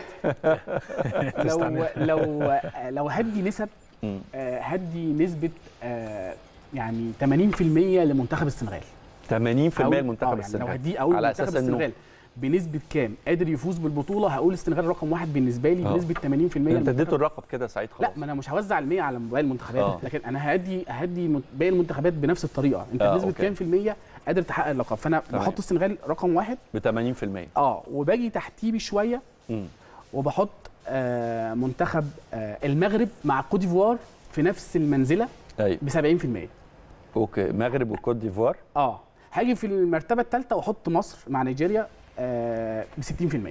لو لو لو هدي نسب مم. آه، هدي نسبه آه، يعني 80% لمنتخب السنغال 80% أقول- المنتخب آه، يعني لو السنغالي هدي اقول على منتخب اساس انه السنغال بنسبه كام قادر يفوز بالبطوله هقول السنغال رقم واحد بالنسبه لي آه. بنسبه 80% انت للمنتخب اديته الرقم كده يا سعيد لا خلاص ما انا مش هوزع ال 100 على باقي المنتخبات آه. لكن انا هدي هدي من- باقي المنتخبات بنفس الطريقه انت آه، بنسبه أوكي. كام في الميه قادر تحقق اللقب فانا تمام. بحط السنغال رقم واحد ب 80% اه وباجي تحتيه بشويه مم. وبحط آه منتخب آه المغرب مع كوت ديفوار في نفس المنزله ايوه ب 70% اوكي المغرب وكوت ديفوار اه هاجي في المرتبه الثالثه واحط مصر مع نيجيريا آه ب 60%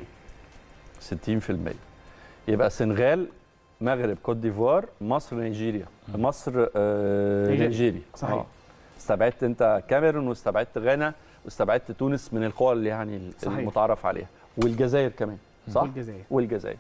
60% يبقى السنغال مغرب كوت ديفوار مصر نيجيريا مصر آه نيجيريا. نيجيريا صحيح. آه. استبعدت انت كاميرون واستبعدت غانا واستبعدت تونس من القوى اللي يعني صحيح. المتعارف عليها والجزائر كمان صح والجزائر والجزائر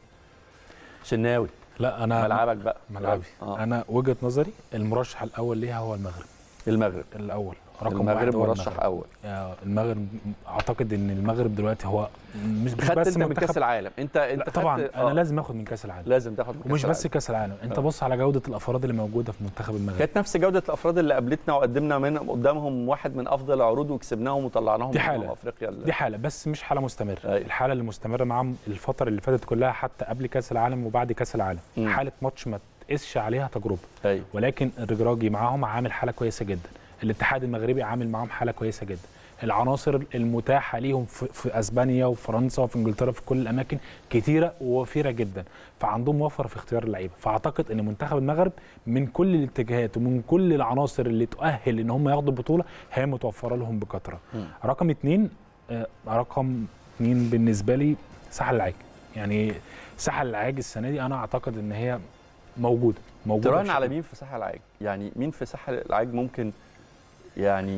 شناوي لا انا ملعبك بقى ملعبي آه. انا وجهه نظري المرشح الاول ليها هو المغرب المغرب الاول رقم واحد المغرب هو مرشح المغرب. اول آه، المغرب اعتقد ان المغرب دلوقتي هو مش مش خدت بس انت من منتخب كاس العالم انت انت لا خدت- طبعا آه. انا لازم اخد من كاس العالم لازم تاخد من كأس ومش بس العالم. كاس العالم انت آه. بص على جوده الافراد اللي موجوده في منتخب المغرب كانت نفس جوده الافراد اللي قابلتنا وقدمنا من قدامهم واحد من افضل العروض وكسبناهم وطلعناهم دي من حالة. افريقيا ال- دي حاله بس مش حاله مستمره أيوة. الحاله اللي مستمره معاهم الفتره اللي فاتت كلها حتى قبل كاس العالم وبعد كاس العالم مم. حاله ماتش ما تقيسش عليها تجربه ايوه ولكن الرجراجي معاهم عامل حاله كويسه جدا الاتحاد المغربي عامل معاهم حاله كويسه جدا العناصر المتاحه ليهم في, في اسبانيا وفرنسا وفي انجلترا في كل الاماكن كتيره ووفيره جدا فعندهم وفر في اختيار اللعيبه فاعتقد ان منتخب المغرب من كل الاتجاهات ومن كل العناصر اللي تؤهل ان هم ياخدوا البطوله هي متوفره لهم بكثره مم. رقم اتنين آه، رقم اتنين بالنسبه لي ساحل العاج يعني ساحل العاج السنه دي انا اعتقد ان هي موجوده موجوده تراهن بشكل على مين في ساحل العاج يعني مين في ساحل العاج ممكن يعني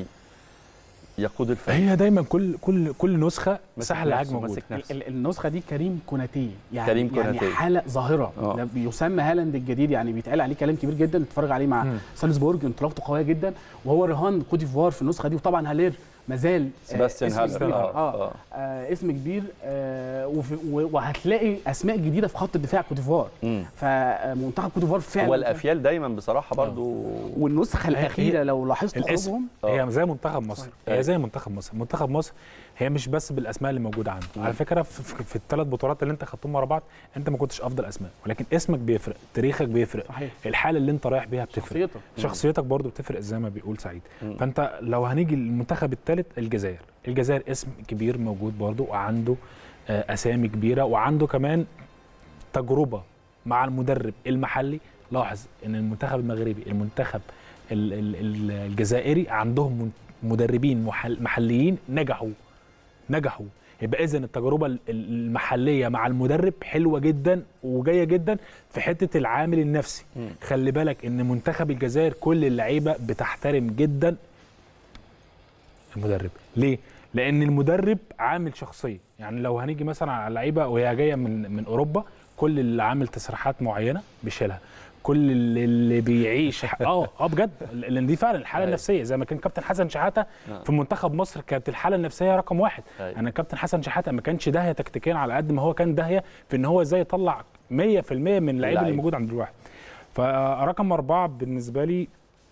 يقود الفريق هي دايما كل كل كل نسخه ماسك ساحل العاج نفسه، موجود ماسك نفسه. ال- النسخه دي كريم كوناتي يعني كريم كوناتي. يعني حاله ظاهره آه. ده بيسمى هالاند الجديد يعني بيتقال عليه كلام كبير جدا تتفرج عليه مع مم. سالزبورج انطلاقته قويه جدا وهو رهان كوت ديفوار في النسخه دي وطبعا هالير مازال آه، سيباستيان اسم هالر كبير. آه. آه. آه. آه اسم كبير آه وفي- و- وهتلاقي اسماء جديده في خط الدفاع كوت ديفوار مم. فمنتخب كوت ديفوار فعلا هو الافيال دايما بصراحه برضو والنسخه هي- الاخيره لو لاحظت الاسم خروجهم آه. هي زي منتخب مصر صحيح. هي زي منتخب مصر منتخب مصر هي مش بس بالاسماء اللي موجوده عنده مم. على فكره في, في, في الثلاث بطولات اللي انت خدتهم ورا بعض انت ما كنتش افضل اسماء ولكن اسمك بيفرق تاريخك بيفرق صحيح الحاله اللي انت رايح بيها بتفرق شخصيته شخصيتك برضو بتفرق زي ما بيقول سعيد مم. فانت لو هنيجي للمنتخب الثالث الجزائر الجزائر اسم كبير موجود برضو وعنده آه، اسامي كبيره وعنده كمان تجربه مع المدرب المحلي لاحظ ان المنتخب المغربي المنتخب ال- ال- ال- الجزائري عندهم من- مدربين محل- محليين نجحوا نجحوا يبقى اذا التجربه ال- المحليه مع المدرب حلوه جدا وجايه جدا في حته العامل النفسي خلي بالك ان منتخب الجزائر كل اللعيبه بتحترم جدا المدرب ليه لان المدرب عامل شخصيه يعني لو هنيجي مثلا على اللعيبه وهي جايه من من اوروبا كل اللي عامل تصريحات معينه بيشيلها كل اللي, اللي بيعيش اه اه بجد لان دي فعلا الحاله أيوة. النفسيه زي ما كان كابتن حسن شحاته في منتخب مصر كانت الحاله النفسيه رقم واحد أيوة. انا كابتن حسن شحاته ما كانش داهيه تكتيكيا على قد ما هو كان داهيه في ان هو ازاي يطلع 100% من اللعيبه اللي اللعيبة. موجود عند الواحد فرقم اربعه بالنسبه لي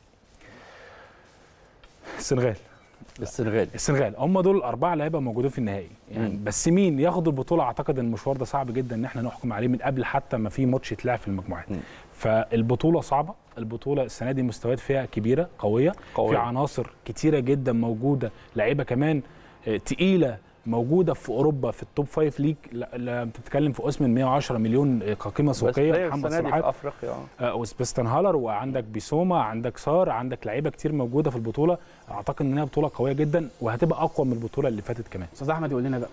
السنغال السنغال السنغال هم دول الاربعه لعيبه موجودين في النهائي يعني مم. بس مين ياخد البطوله اعتقد ان المشوار ده صعب جدا ان احنا نحكم عليه من قبل حتى ما في ماتش يتلعب في المجموعات مم. فالبطوله صعبه البطوله السنه دي مستويات فيها كبيره قويه قوية. في عناصر كتيره جدا موجوده لعيبه كمان آه، تقيله موجوده في اوروبا في التوب فايف ليج لا, لا انت بتتكلم في اسم 110 مليون آه، كقيمه بس سوقيه بلاير محمد السنه دي صلاح في افريقيا آه. آه، وسبيستن هالر وعندك بيسوما عندك سار عندك لعيبه كتير موجوده في البطوله اعتقد ان هي بطوله قويه جدا وهتبقى اقوى من البطوله اللي فاتت كمان استاذ احمد يقول لنا بقى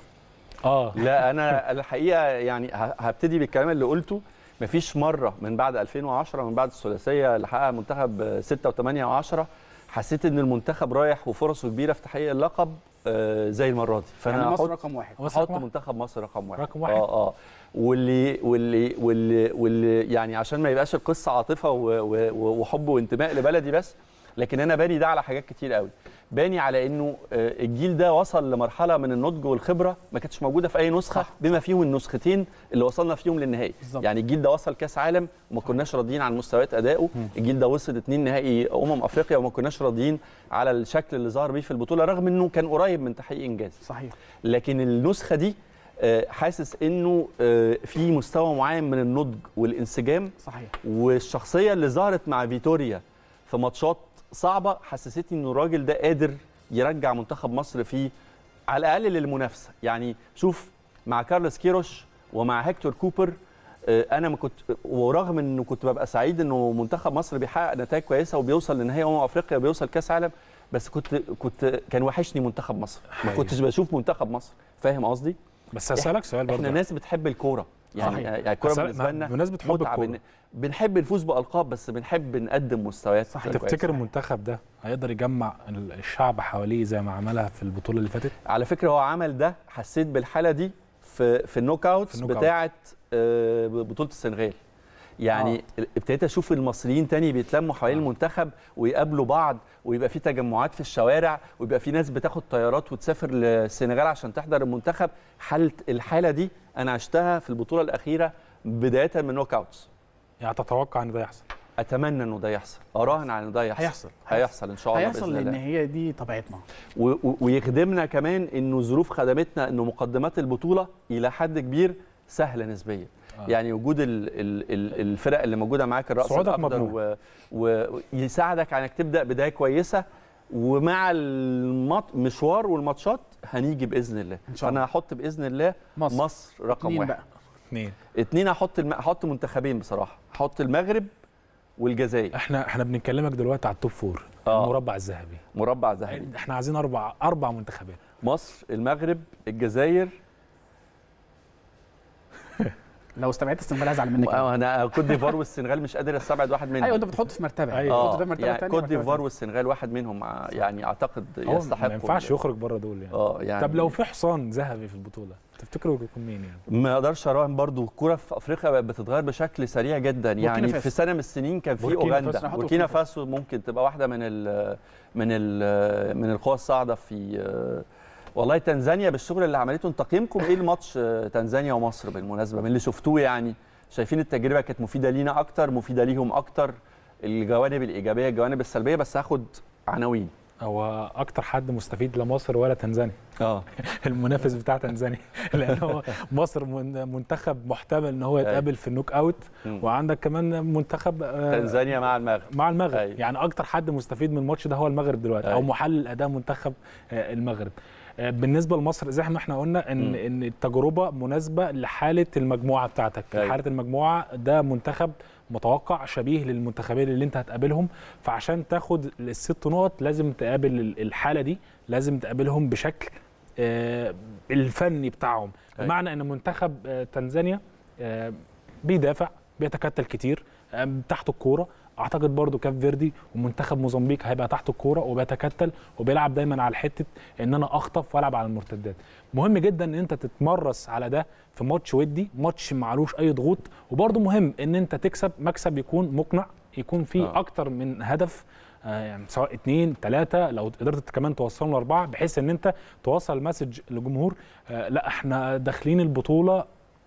اه لا انا الحقيقه يعني ه- هبتدي بالكلام اللي قلته مفيش مره من بعد 2010 من بعد الثلاثيه اللي حققها منتخب 6 و8 و10 حسيت ان المنتخب رايح وفرصه كبيره في تحقيق اللقب آه، زي المره دي يعني فانا مصر هحط رقم واحد مصر احط رقم واحد. منتخب مصر رقم واحد رقم واحد. اه اه واللي واللي واللي واللي يعني عشان ما يبقاش القصه عاطفه و- و- وحب وانتماء لبلدي بس لكن انا باني ده على حاجات كتير قوي باني على انه آه، الجيل ده وصل لمرحله من النضج والخبره ما كانتش موجوده في اي نسخه بما فيهم النسختين اللي وصلنا فيهم للنهائي بالظبط. يعني الجيل ده وصل كاس عالم وما كناش راضيين عن مستويات ادائه الجيل ده وصل اتنين نهائي امم افريقيا وما كناش راضيين على الشكل اللي ظهر بيه في البطوله رغم انه كان قريب من تحقيق انجاز صحيح لكن النسخه دي آه، حاسس انه آه، في مستوى معين من النضج والانسجام صحيح والشخصيه اللي ظهرت مع فيتوريا في ماتشات صعبه حسستني انه الراجل ده قادر يرجع منتخب مصر في على الاقل للمنافسه يعني شوف مع كارلوس كيروش ومع هيكتور كوبر آه، انا ما كنت ورغم انه كنت ببقى سعيد انه منتخب مصر بيحقق نتائج كويسه وبيوصل لنهائي امم افريقيا وبيوصل كاس عالم بس كنت كنت كان وحشني منتخب مصر ما أيوة. كنتش بشوف منتخب مصر فاهم قصدي بس هسالك سؤال برضه احنا ناس بتحب الكوره يعني صحيح. يعني الكوره بس أنا- بالنسبه لنا بمناسبة حب متعة الكورة. بن- بنحب نفوز بالقاب بس بنحب نقدم مستويات صحيح. كويسة. تفتكر المنتخب ده هيقدر يجمع ال- الشعب حواليه زي ما عملها في البطوله اللي فاتت على فكره هو عمل ده حسيت بالحاله دي في في النوك اوتس في النوك أوت. بتاعه آه، بطوله السنغال يعني ابتديت اشوف المصريين تاني بيتلموا حوالين المنتخب ويقابلوا بعض ويبقى في تجمعات في الشوارع ويبقى في ناس بتاخد طيارات وتسافر للسنغال عشان تحضر المنتخب حاله الحاله دي انا عشتها في البطوله الاخيره بدايه من نوك اوتس يعني تتوقع ان ده يحصل اتمنى انه ده يحصل اراهن على انه ده يحصل هيحصل. هيحصل ان شاء الله هيحصل بإذن لان الله. هي دي طبيعتنا و- و- ويخدمنا كمان انه ظروف خدمتنا انه مقدمات البطوله الى حد كبير سهله نسبيا آه. يعني وجود ال ال ال الفرق اللي موجوده معاك الراس صعودك الاخضر مضمون. و- ويساعدك على انك تبدا بدايه كويسه ومع المشوار والماتشات هنيجي باذن الله إن شاء الله. فانا هحط باذن الله مصر. مصر رقم اتنين واحد بقى اثنين اتنين هحط الم... هحط منتخبين بصراحه هحط المغرب والجزائر احنا احنا بنكلمك دلوقتي على التوب فور آه. المربع الذهبي مربع ذهبي احنا عايزين اربع اربع منتخبات مصر المغرب الجزائر لو استبعدت السنغال هزعل منك أوي. انا كوت ديفوار والسنغال مش قادر استبعد واحد منهم ايوه انت بتحط في مرتبه أيوة. بتحط اه ده في مرتبه يعني تانية، كوت مرتبة ديفوار تانية. والسنغال واحد منهم ع- يعني اعتقد هو يستحقوا ما ينفعش ال- يخرج بره دول يعني اه يعني طب لو في حصان ذهبي في البطوله تفتكروا يكون مين يعني ما اقدرش اراهن برضو الكوره في افريقيا بقت بتتغير بشكل سريع جدا يعني فاسو. في سنه من السنين كان في بوركينا اوغندا فاسو. نحط بوركينا بوركينا فاسو ممكن تبقى واحده من ال من ال من القوى الصاعده في والله تنزانيا بالشغل اللي عملته انت تقييمكم ايه الماتش آه، تنزانيا ومصر بالمناسبه من اللي شفتوه يعني شايفين التجربه كانت مفيده لينا اكتر مفيده ليهم اكتر الجوانب الايجابيه الجوانب السلبيه بس هاخد عناوين هو اكتر حد مستفيد لا مصر ولا تنزانيا اه المنافس بتاع تنزانيا لان هو مصر من- منتخب محتمل ان هو يتقابل في النوك اوت مم. وعندك كمان منتخب آه، تنزانيا مع المغرب مع المغرب أيوة. يعني اكتر حد مستفيد من الماتش ده هو المغرب دلوقتي او أيوة. محلل اداء منتخب آه، المغرب آه، بالنسبه لمصر زي ما احنا قلنا ان مم. ان التجربه مناسبه لحاله المجموعه بتاعتك أيوة. حاله المجموعه ده منتخب متوقع شبيه للمنتخبين اللي انت هتقابلهم فعشان تاخد الست نقط لازم تقابل ال- الحاله دي لازم تقابلهم بشكل آه، الفني بتاعهم أيوة. بمعنى ان منتخب آه، تنزانيا آه، بيدافع بيتكتل كتير آه، تحت الكوره اعتقد برضو كاف فيردي ومنتخب موزمبيق هيبقى تحت الكوره وبيتكتل وبيلعب دايما على حته ان انا اخطف والعب على المرتدات مهم جدا ان انت تتمرس على ده في ماتش ودي ماتش معلوش اي ضغوط وبرضو مهم ان انت تكسب مكسب يكون مقنع يكون فيه آه. آه. اكتر من هدف آه، يعني سواء اتنين تلاتة لو قدرت كمان توصلهم لأربعة بحيث إن أنت توصل مسج للجمهور آه، لا إحنا داخلين البطولة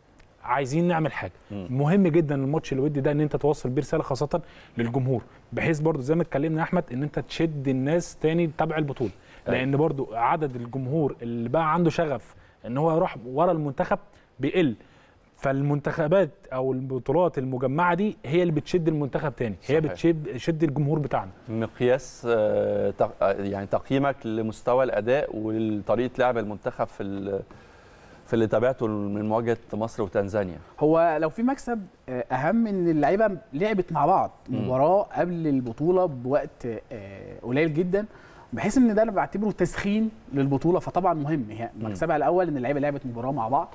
عايزين نعمل حاجة مم. مهم جدا الماتش الودي ده إن أنت توصل بيه رسالة خاصة للجمهور بحيث برضو زي ما اتكلمنا يا أحمد إن أنت تشد الناس تاني تتابع البطولة أيوة. لأن برضو عدد الجمهور اللي بقى عنده شغف إن هو يروح ورا المنتخب بيقل فالمنتخبات او البطولات المجمعه دي هي اللي بتشد المنتخب تاني هي صحيح. بتشد شد الجمهور بتاعنا مقياس آه، تق- آه، يعني تقييمك لمستوى الاداء وطريقه لعب المنتخب في ال- في اللي تابعته من مواجهه مصر وتنزانيا هو لو في مكسب آه، اهم ان اللعيبه لعبت مع بعض مم. مباراه قبل البطوله بوقت آه، قليل جدا بحيث ان ده انا بعتبره تسخين للبطوله فطبعا مهم هي مم. مكسبها الاول ان اللعيبه لعبت مباراه مع بعض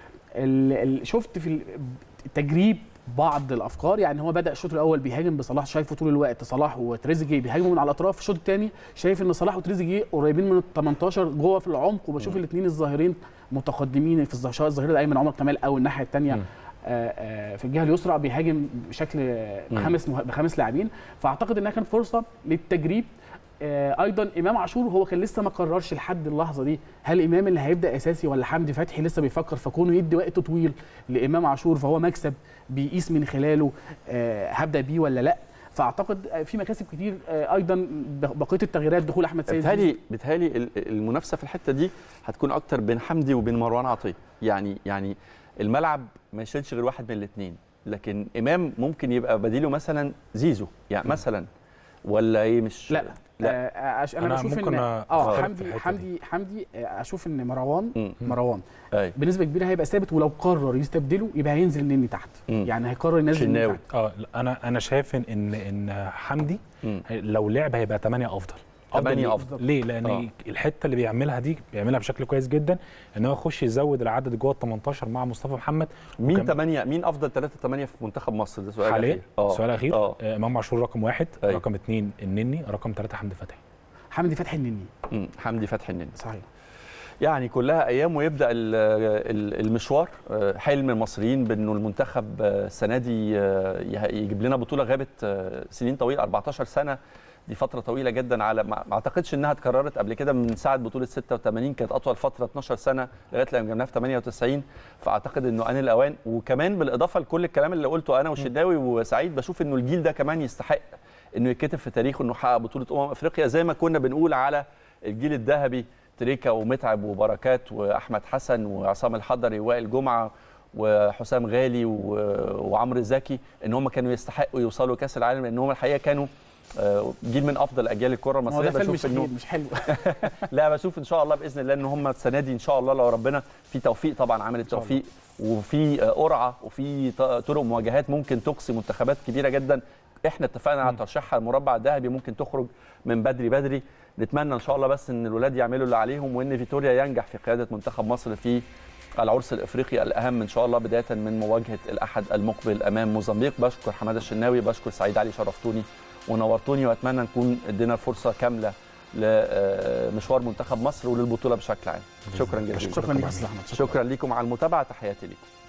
ال- ال- شفت في التجريب بعض الافكار يعني هو بدا الشوط الاول بيهاجم بصلاح شايفه طول الوقت صلاح وتريزيجيه بيهاجموا من على الاطراف الشوط الثاني شايف ان صلاح وتريزيجيه قريبين من ال 18 جوه في العمق وبشوف الاثنين الظاهرين متقدمين في الظهير سواء الظهير الايمن عمر كمال او الناحيه الثانيه مم. آه، آه، في الجهه اليسرى بيهاجم بشكل آه، مم. بخمس مه- بخمس لاعبين فاعتقد انها كانت فرصه للتجريب آه، ايضا امام عاشور هو كان لسه ما قررش لحد اللحظه دي هل امام اللي هيبدا اساسي ولا حمدي فتحي لسه بيفكر فكونه يدي وقت طويل لامام عاشور فهو مكسب بيقيس من خلاله آه، هبدا بيه ولا لا فاعتقد آه، في مكاسب كتير آه، ايضا بقيه التغييرات دخول احمد سيد بتهيألي بتهيألي ال- المنافسه في الحته دي هتكون اكتر بين حمدي وبين مروان عطيه يعني يعني الملعب ما يشيلش غير واحد من الاثنين لكن امام ممكن يبقى بديله مثلا زيزو يعني مثلا ولا ايه مش لا لا. آه، أش- انا, أنا بشوف ممكن ان أختلف اه في حمدي الحتة حمدي حمدي آه، اشوف ان مروان مم. مروان ايوه بنسبه كبيره هيبقى ثابت ولو قرر يستبدله يبقى هينزل النني تحت مم. يعني هيقرر ينزل النني شناوي. تحت اه لا، انا انا شايف ان ان حمدي مم. لو لعب هيبقى 8 افضل تمانية ليه؟ أفضل. ليه لان آه. الحته اللي بيعملها دي بيعملها بشكل كويس جدا ان هو يخش يزود العدد جوه ال 18 مع مصطفى محمد مين وكم- ثمانية مين افضل ثلاثة ثمانية في منتخب مصر ده سؤال حاليا اخير اه سؤال اخير اه آه، امام عاشور رقم واحد أيوة. رقم اثنين النني رقم ثلاثه حمدي فتحي حمدي فتحي النني مم. حمدي فتحي النني صحيح يعني كلها ايام ويبدا ال- ال- المشوار آه، حلم المصريين بانه المنتخب آه، السنه دي آه، يه- يجيب لنا بطوله غابت آه، سنين طويله 14 سنه دي فتره طويله جدا على ما ما اعتقدش انها اتكررت قبل كده من ساعه بطوله 86 كانت اطول فتره 12 سنه لغايه لما جبناها في 98 فاعتقد انه ان الاوان وكمان بالاضافه لكل الكلام اللي قلته انا وشداوي وسعيد بشوف انه الجيل ده كمان يستحق انه يتكتب في تاريخه انه حقق بطوله امم افريقيا زي ما كنا بنقول على الجيل الذهبي تريكا ومتعب وبركات واحمد حسن وعصام الحضري ووائل جمعه وحسام غالي و- وعمرو زكي ان هم كانوا يستحقوا يوصلوا كاس العالم لان هم الحقيقه كانوا آه، جيل من افضل اجيال الكره ما هو المصريه ده فيلم بشوف انه شهيد مش حلو لا بشوف ان شاء الله باذن الله ان هم السنه دي ان شاء الله لو ربنا في توفيق طبعا عامل شاء التوفيق وفي آه، قرعه وفي ط- طرق مواجهات ممكن تقصي منتخبات كبيره جدا احنا اتفقنا على ترشيحها المربع الذهبي ممكن تخرج من بدري بدري نتمنى ان شاء الله بس ان الولاد يعملوا اللي عليهم وان فيتوريا ينجح في قياده منتخب مصر في العرس الافريقي الاهم ان شاء الله بدايه من مواجهه الاحد المقبل امام موزمبيق بشكر حماده الشناوي بشكر سعيد علي شرفتوني ونورتوني واتمنى نكون ادينا فرصه كامله لمشوار منتخب مصر وللبطوله بشكل عام شكرا جزيلا شكرا لك يا استاذ احمد شكرا لكم على المتابعه تحياتي لكم